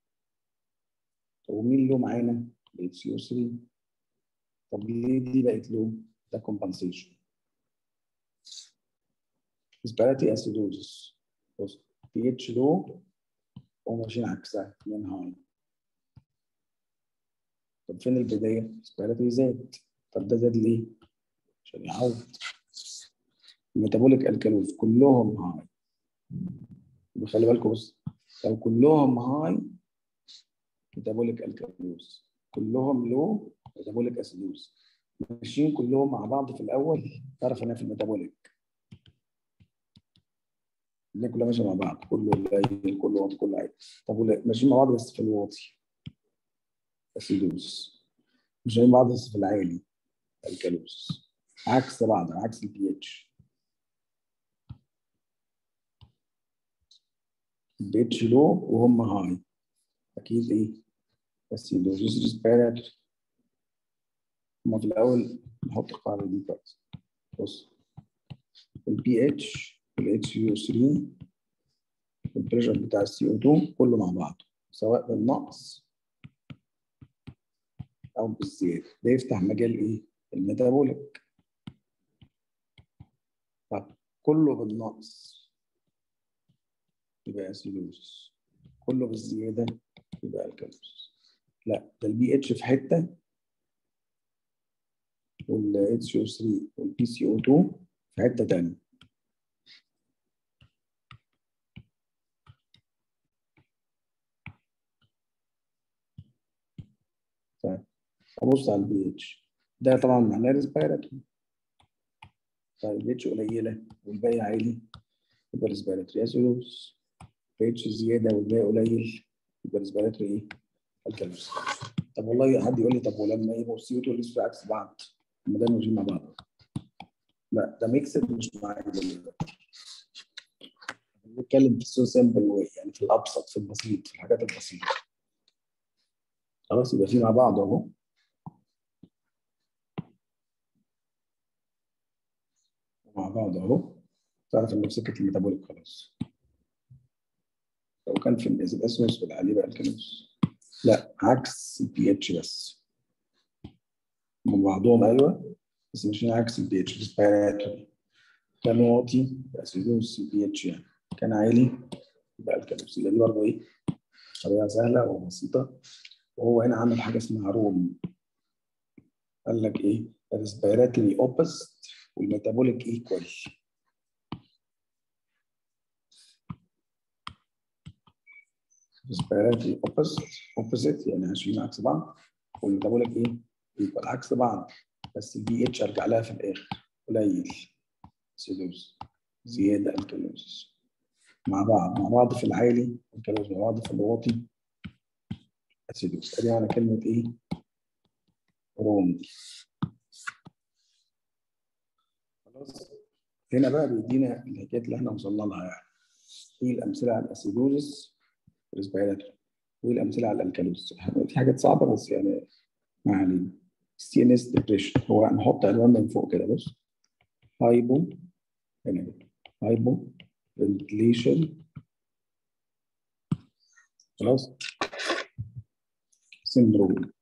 طب ومين لو معانا اتش يو 3 طب ليه دي بقت لو ده compensation respiratory acidosis بص بي اتش لو وماشيين عكسها من هاي طب فين البدايه؟ respiratory زاد طب ده زاد ليه؟ عشان يعوض الميتابوليك الكالوز كلهم هاي يبقى خلي بالكم بص لو كلهم هاي ميتابوليك الكالوز كلهم لو ميتابوليك اسيدوز ماشيين كلهم مع بعض في الاول تعرف انا في الميتابوليك اللي كلها ماشيه مع بعض كله قليل كله واطي كله عادي طب ولا- ماشيين مع بعض بس في الواطي اسيدوز ماشيين مع بعض بس في العالي الكالوز عكس بعض عكس البي اتش البي اتش لو وهم هاي اكيد ايه اسيدوز ريسبيراتوري هما في الاول نحط القاعده دي كويس بص البي اتش والاتش يو 3 البريشر بتاع السي او 2 كله مع بعض سواء بالنقص او بالزياده ده يفتح مجال ايه؟ الميتابوليك طب كله بالنقص يبقى اسيدوز كله بالزياده يبقى الكالوز لا ده البي اتش في حته والاتش او 3 والبي سي او 2 في حته ثانيه طيب ابص على البي اتش ده طبعا معناه ريسبيراتوري طيب البي اتش قليله والباقي عالي يبقى ريسبيراتوري اسيدوز البي اتش زياده والباقي قليل يبقى ريسبيراتوري ايه؟ الكالوريز طب والله حد يقول لي طب ولما يبقوا السي او 2 والسي عكس بعض هم دايما ماشيين مع بعض لا ده ميكسد مش مع بنتكلم في السو سمبل واي يعني في الابسط في البسيط في الحاجات البسيطه خلاص يبقى في مع بعض اهو مع بعض اهو تعرف ان في سكه الميتابوليك خلاص لو كان في الاسمس والعلي بقى الكالوس لا عكس البي اتش بس من بعضهم ايوه بس مش عكس البي اتش ريسبيراتوري كان واطي اسيدوس البي اتش يعني كان عالي يبقى الكالوس يبقى دي برضه ايه طريقه سهله وبسيطه وهو هنا عامل حاجه اسمها روم قال لك ايه الريسبيراتوري اوبست والميتابوليك ايكوال ريسبيراتوري اوبست اوبوزيت يعني ماشيين عكس بعض والميتابوليك ايه يبقى عكس بعض بس البي اتش ارجع لها في الاخر قليل سيدوز زياده الكالوز مع بعض مع بعض في العالي الكالوز مع بعض في الواطي اسيدوز ادي على كلمه ايه روم خلاص هنا بقى بيدينا الحكايات اللي احنا وصلنا لها يعني ايه الامثله على الاسيدوزس ريسبيراتوري وايه الامثله على الكالوز في حاجات صعبه بس يعني ما علينا سي ان اس ديبريشن هو هنحط عنوان من فوق كده بص هايبو هنا هايبو فنتليشن خلاص سندروم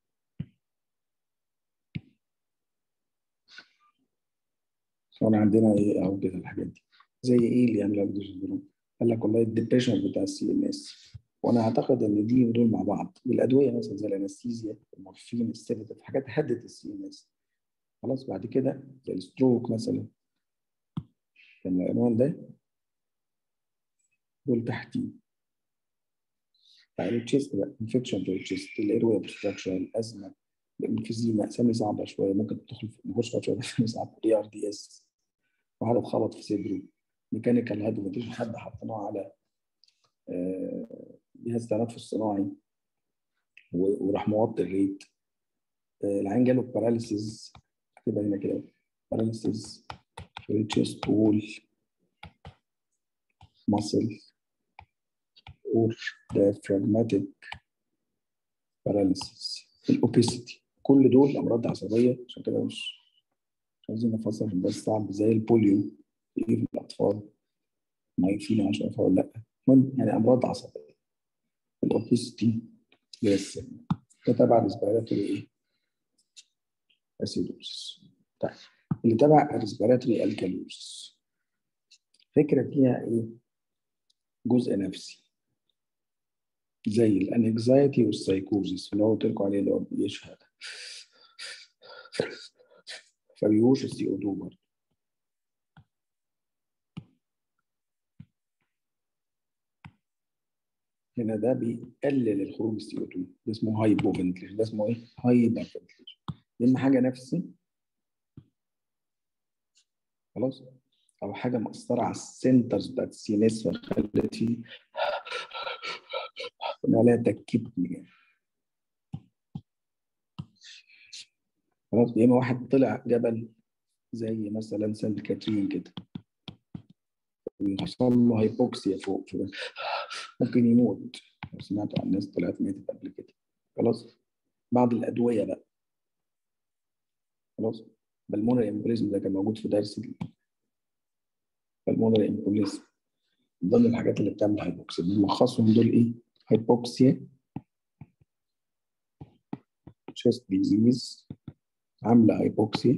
فانا عندنا ايه اهو كده الحاجات دي زي ايه اللي يعمل لك سندروم قال لك والله الديبريشن بتاع السي ان اس وانا اعتقد ان دي ودول مع بعض بالادويه مثلا زي الانستيزيا المورفين السيداتيف حاجات هدت السي ان اس خلاص بعد كده زي الستروك مثلا كان العنوان ده دول تحتيه بعد التشيست بقى انفكشن في التشيست الايروي اوبستراكشن الازمه الانفيزيما اسامي صعبه شويه ممكن تدخل نخش فيها شويه اسامي صعبه اي ار دي اس واحد اتخبط في صدره ميكانيكال هيد مفيش حد حطيناه على جهاز تنفس صناعي وراح موطي الريت العين جاله باراليسيز اكتبها هنا كده باراليسيز في التشيست وول muscle or diaphragmatic paralysis الاوبيستي كل دول امراض عصبيه عشان كده مش عايزين نفسر بس صعب زي البوليو في في الاطفال ما فينا مش عارفه ولا لا المهم يعني امراض عصبيه الاوبيستي يس ده تبع الريسبيراتوري ايه؟ اسيدوس طيب اللي تبع الريسبيراتوري الكالوس فكره فيها ايه؟ جزء نفسي زي الانكزايتي والسايكوزيس اللي هو قلت لكم عليه اللي هو بيشهد فبيهوش السي او 2 برضه هنا ده بيقلل الخروج السي او 2 ده اسمه هايبو فنتليشن ده اسمه ايه؟ هايبر فنتليشن اما حاجه نفسي خلاص او حاجه مأثره على السنترز بتاعت السي ان اس فخلت فيه عليها تركيب يعني خلاص يا اما واحد طلع جبل زي مثلا سانت كاترين كده حصل له هايبوكسيا فوق كده ممكن يموت سمعت عن ناس طلعت ماتت قبل كده خلاص بعض الادويه بقى خلاص بالمونري امبوليزم ده كان موجود في درس بالمونري امبوليزم من ضمن الحاجات اللي بتعمل هايبوكسيا بنلخصهم دول ايه؟ هايبوكسيا chest disease عامله هايبوكسيا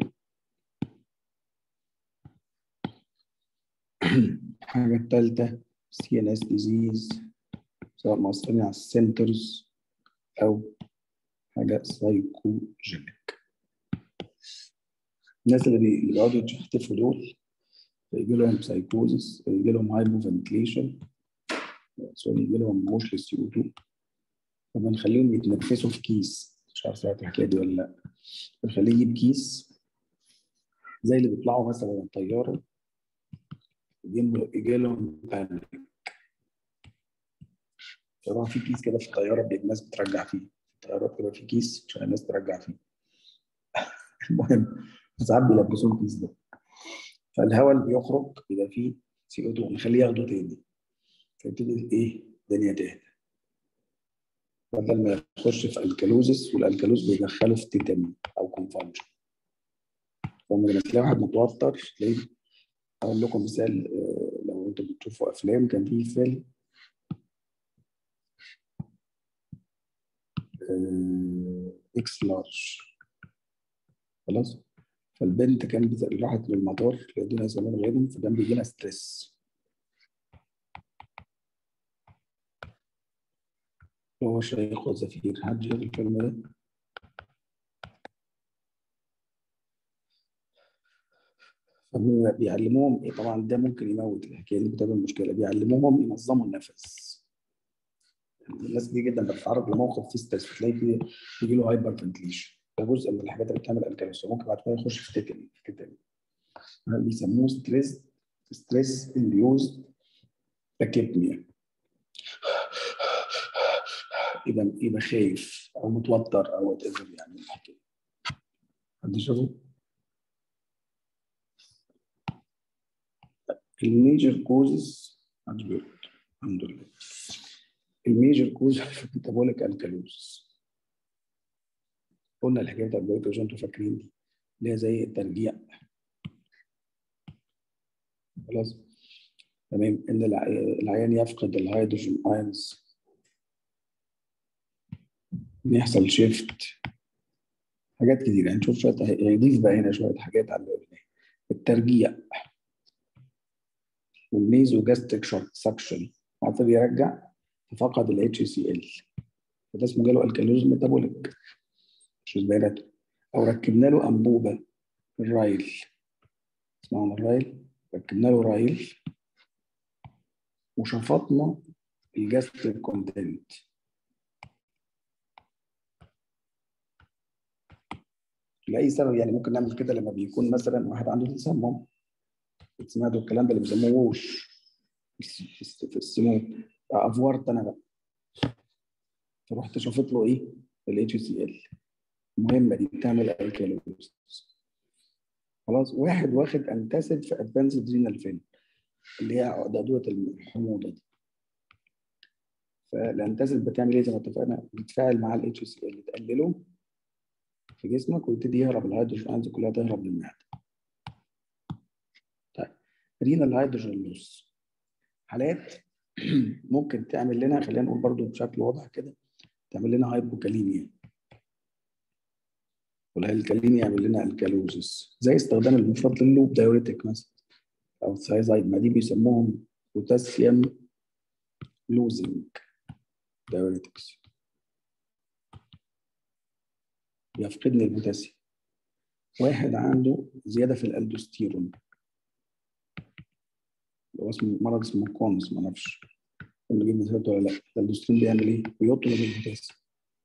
الحاجة التالتة سي ان اس ديزيز سواء مؤثرين على السنترز أو حاجة سايكوجينيك الناس اللي بيقعدوا يحتفوا دول يجي لهم سايكوزس يجي لهم هايبو فنتليشن سوري يجي لهم موش للسي او 2 فبنخليهم يتنفسوا في كيس مش عارف سمعت الحكايه دي ولا لا بنخليه يجيب كيس زي اللي بيطلعوا مثلا من الطياره يجي لهم بانيك طبعا في كيس كده في الطياره بيبقى الناس بترجع فيه الطيارات كده في كيس عشان الناس ترجع فيه المهم ساعات بيلبسوه الكيس ده فالهواء اللي بيخرج بيبقى فيه سي او 2 نخليه ياخده تاني فيبتدي ايه الدنيا تهدى بدل ما يخش في الكالوزس والالكالوز بيدخله في تيتاني او كونفالجن فلما تلاقي واحد متوتر تلاقيه اقول لكم مثال لو انتوا بتشوفوا افلام كان في فيلم اكس لارج خلاص فالبنت كانت راحت للمطار لقينا زمان غيرهم فكان بيجي لها ستريس هو شيخ وزفير حد شاف الفيلم ده؟ بيعلموهم ايه طبعا ده ممكن يموت الحكايه دي بتعمل مشكله بيعلموهم ينظموا النفس الناس دي جدا بتتعرض لموقف فيه ستريس بتلاقي فيه بيجي له هايبر فنتليشن ده جزء من الحاجات اللي بتعمل الكالوس ممكن بعد كده يخش في تيتاني في تيتاني بيسموه ستريس ستريس انديوز تاكيبنيا يبقى يبقى خايف او متوتر او وات ايفر يعني الحكايه حد شافه؟ الميجر كوزز الحمد لله الميجر كوز في الميتابوليك الكالوز قلنا الحكايه بتاعت الجلوكوز انتوا فاكرين دي اللي هي زي الترجيع خلاص تمام ان العيان يفقد الهيدروجين ايونز يحصل شيفت حاجات كتير يعني نشوف شويه هيضيف بقى هنا شويه حاجات على اللي قلناها الترجيع والميزو جاستريك سكشن عطل يرجع فقد ال HCl فده اسمه جاله الكالوز ميتابوليك مش بياناته او ركبنا له انبوبه الرايل اسمعوا عن الرايل ركبنا له رايل وشفطنا الجاستريك كونتنت لاي سبب يعني ممكن نعمل كده لما بيكون مثلا واحد عنده تسمم سمعتوا الكلام ده اللي بيسموه ووش في السموم افورت انا بقى فرحت شفت له ايه الاتش سي ال المهمه دي بتعمل الكالوز خلاص واحد واخد انتاسيد في ادفانسد رينال فين اللي هي عقدة الحموضه دي فالانتاسيد بتعمل ايه زي ما اتفقنا بتتفاعل مع الاتش سي ال تقلله في جسمك ويبتدي يهرب الهيدروجين ايونز كلها تهرب للمعده طيب رينال هيدروجين لوس حالات ممكن تعمل لنا خلينا نقول برضو بشكل واضح كده تعمل لنا هايبوكاليميا والهيلكاليميا يعمل لنا الكالوزس زي استخدام المفرط للوب دايوريتك مثلا او الثايزايد ما دي بيسموهم بوتاسيوم لوزنج دايوريتكس بيفقدني البوتاسيوم واحد عنده زياده في الالدوستيرون هو اسمه مرض اسمه كونس ما اعرفش كنا جبنا سيرته ولا لا الالدوستيرون بيعمل ايه؟ بيطلب البوتاسيوم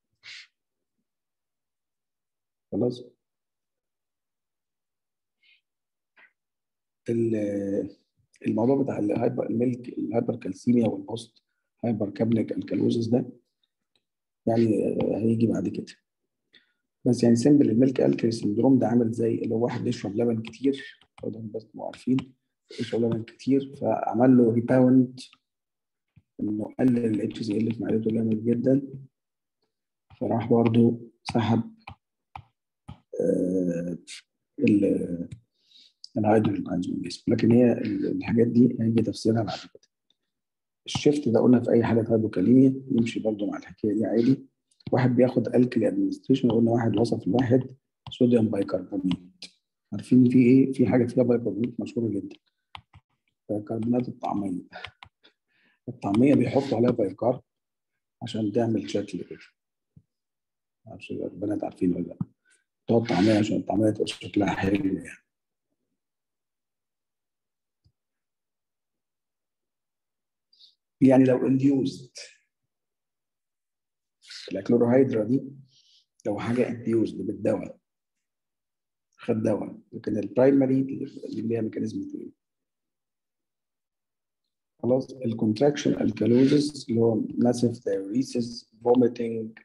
خلاص الموضوع بتاع الهايبر الميلك الهايبر كالسيميا والبوست هايبر كابنيك الكالوزس ده يعني هيجي بعد كده بس يعني سيمبل الميلك الكري سندروم ده عامل زي اللي هو واحد يشرب لبن كتير بس تبقوا عارفين يشرب لبن كتير فعمل له ريباوند انه قلل الاتش سي ال في معدته جامد جدا فراح برضه سحب آه الهيدروجين ايونز من الجسم لكن هي الحاجات دي هيجي تفسيرها بعد كده الشيفت ده قلنا في اي حاله هايبوكاليميا يمشي برضه مع الحكايه دي عادي واحد بياخد الكلي ادمنستريشن قلنا واحد وصف لواحد صوديوم بايكربونات عارفين في ايه في حاجه فيها بايكربونات مشهوره جدا بايكربونات الطعميه الطعميه بيحطوا عليها بايكارب عشان تعمل شكل كده معرفش البنات عارفين ولا لا تقعد طعميه عشان الطعميه تبقى شكلها حلو يعني يعني لو انديوزد الكلوروهيدرا دي لو حاجه انديوزد بالدواء خد دواء لكن البرايمري اللي ليها ميكانيزم ايه خلاص الكونتراكشن الكالوزس اللي هو ماسيف دايوريسيس فوميتنج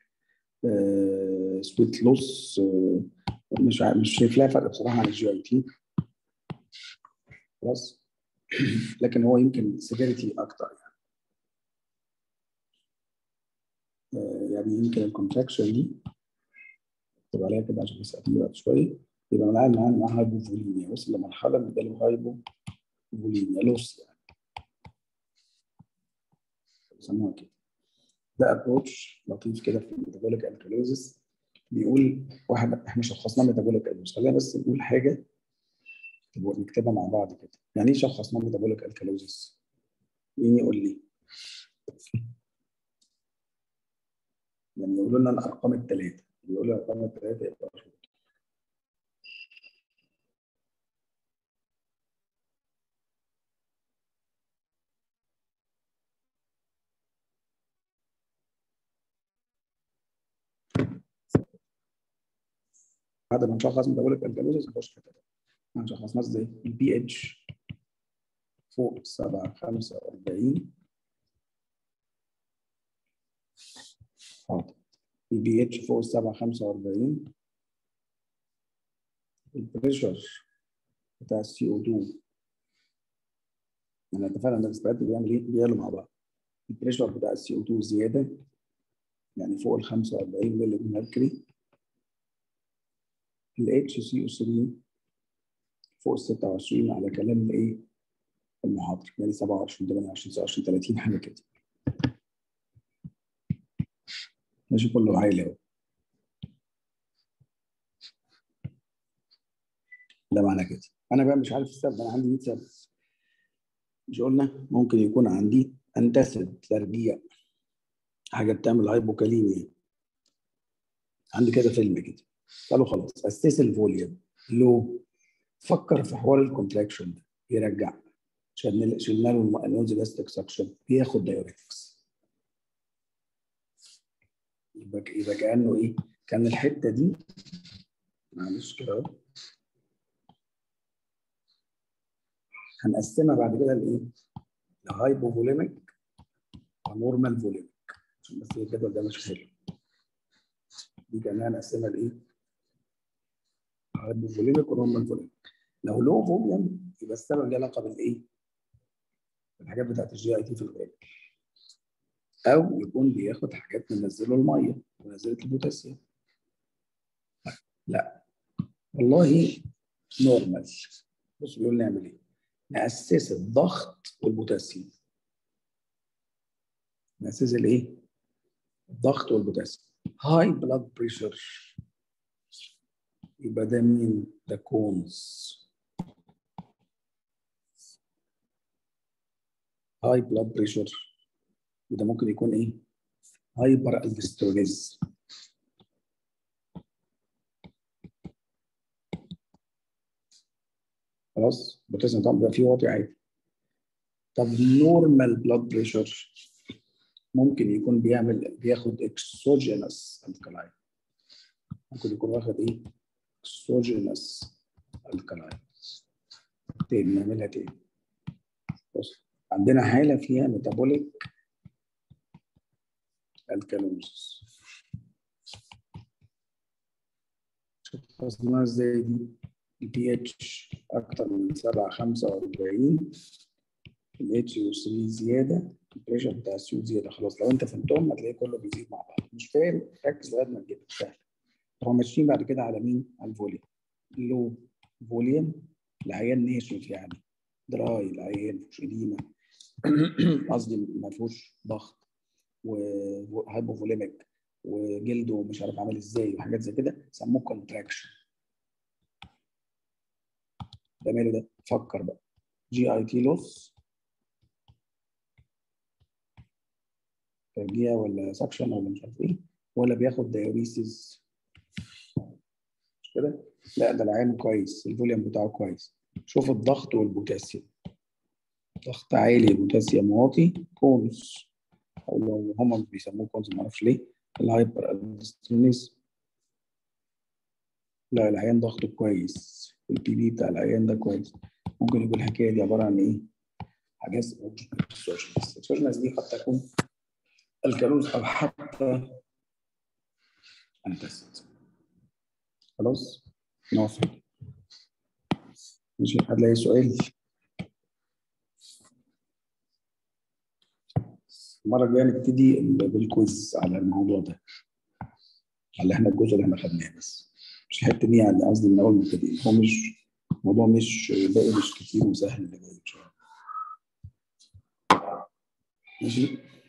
سويت لوس مش ع- مش شايف لها فرق بصراحه عن الجي اي تي خلاص لكن هو يمكن سيفيريتي اكتر يعني آه، يعني يمكن الكونتراكشن دي اكتب عليها كده عشان بس اتم بعد شويه يبقى معانا معانا معاها هايبوفوليميا وصل لمرحله من ده هايبوفوليميا لوس يعني بيسموها كده ده ابروتش لطيف كده في الميتابوليك الكالوزس بيقول واحد احنا شخصنا ميتابوليك الكالوزس خلينا بس نقول حاجه تبقوا نكتبها مع بعض كده يعني ايه شخصنا ميتابوليك الكالوزس؟ مين يقول لي؟ يعني يقولوا لنا الارقام الثلاثه يقولوا الارقام الثلاثه يبقى شوف. بعد ما نشخص ميتابوليك الكالوزس نخش في التلاته هنشخصناه ازاي؟ البي اتش فوق 7 45 حاضر البي اتش فوق 7 45 البريشر بتاع السي او 2 احنا اتفقنا ان الاسبرات بيعمل ايه؟ بيعلوا مع بعض البريشر بتاع السي او 2 زياده يعني فوق ال 45 مللي ميركوري الاتش سي او 3 فوق ال 26 على كلام الايه؟ المحاضره يعني 27 28 29 30 حاجه كده ماشي كله عالي اهو ده معنى كده انا بقى مش عارف السبب انا عندي 100 سبب مش قلنا ممكن يكون عندي انتاسيد ترجيع حاجه بتعمل هايبوكاليميا عندي كده فيلم كده قالوا خلاص اسس الفوليوم لو فكر في حوار الكونتراكشن ده يرجع شلنا شلنا له النوز باستيك سكشن بياخد دايوريتكس يبقى يبقى كانه ايه؟ كان الحته دي معلش كده اهو هنقسمها بعد كده لايه؟ لهايبوفوليميك ونورمال فوليميك عشان بس الجدول ده مش حلو دي كمان هنقسمها لايه؟ هايبوفوليميك ونورمال فوليميك لو لو فوليوم يبقى السبب له علاقه بالايه؟ الحاجات بتاعت الجي اي تي في الغالب او يكون بياخد حاجات منزله الميه ونزلت البوتاسيوم لا والله نورمال بص بيقول نعمل ايه؟ نأسس الضغط والبوتاسيوم نأسس الايه؟ الضغط والبوتاسيوم هاي بلاد بريشر يبقى ده مين؟ ده كونز هاي بلاد بريشر وده ممكن يكون ايه؟ هايبر الدسترونيز خلاص البوتاسيوم طبعا بيبقى فيه واطي عادي طب نورمال بلاد بريشر ممكن يكون بيعمل بياخد اكسوجينس الكلاين ممكن يكون واخد ايه؟ اكسوجينس الكلاين تاني نعملها تاني بص عندنا حالة فيها ميتابوليك الكالوزس شخصناها ازاي دي؟ البي اتش اكتر من 7 45 الاتش او 3 زياده البريشر بتاع السيو زياده خلاص لو انت فهمتهم هتلاقي كله بيزيد مع بعض مش فاهم ركز لغايه ما تجيب سهل هو ماشيين بعد كده على مين؟ على الفوليوم لو فوليوم العيان ناشف يعني دراي العيان مفيهوش اديمه قصدي ما فيهوش ضغط وهايبوفوليميك وجلده مش عارف عامل ازاي وحاجات زي كده سموه كونتراكشن ده ماله ده فكر بقى جي اي تي لوس ترجيع ولا سكشن ولا مش عارف ايه ولا بياخد دايوريسيس مش كده لا ده العين كويس الفوليوم بتاعه كويس شوف الضغط والبوتاسيوم ضغط عالي بوتاسيوم واطي كونز او لو هم بيسموه كونز ما اعرفش ليه الهايبر السترونيز لا العيان ضغطه كويس البي بي بتاع العيان ده كويس ممكن يكون الحكايه دي عباره عن ايه حاجه اسمها اكسوجينس اكسوجينس دي قد تكون الكالوز او حتى انتاسيد خلاص نوفل ماشي هتلاقي سؤال المره الجايه نبتدي بالكويز على الموضوع ده على احنا الجزء اللي احنا خدناه بس مش الحته دي يعني قصدي من اول مبتدئين هو مش الموضوع مش باقي مش كتير وسهل اللي جاي ان شاء الله ماشي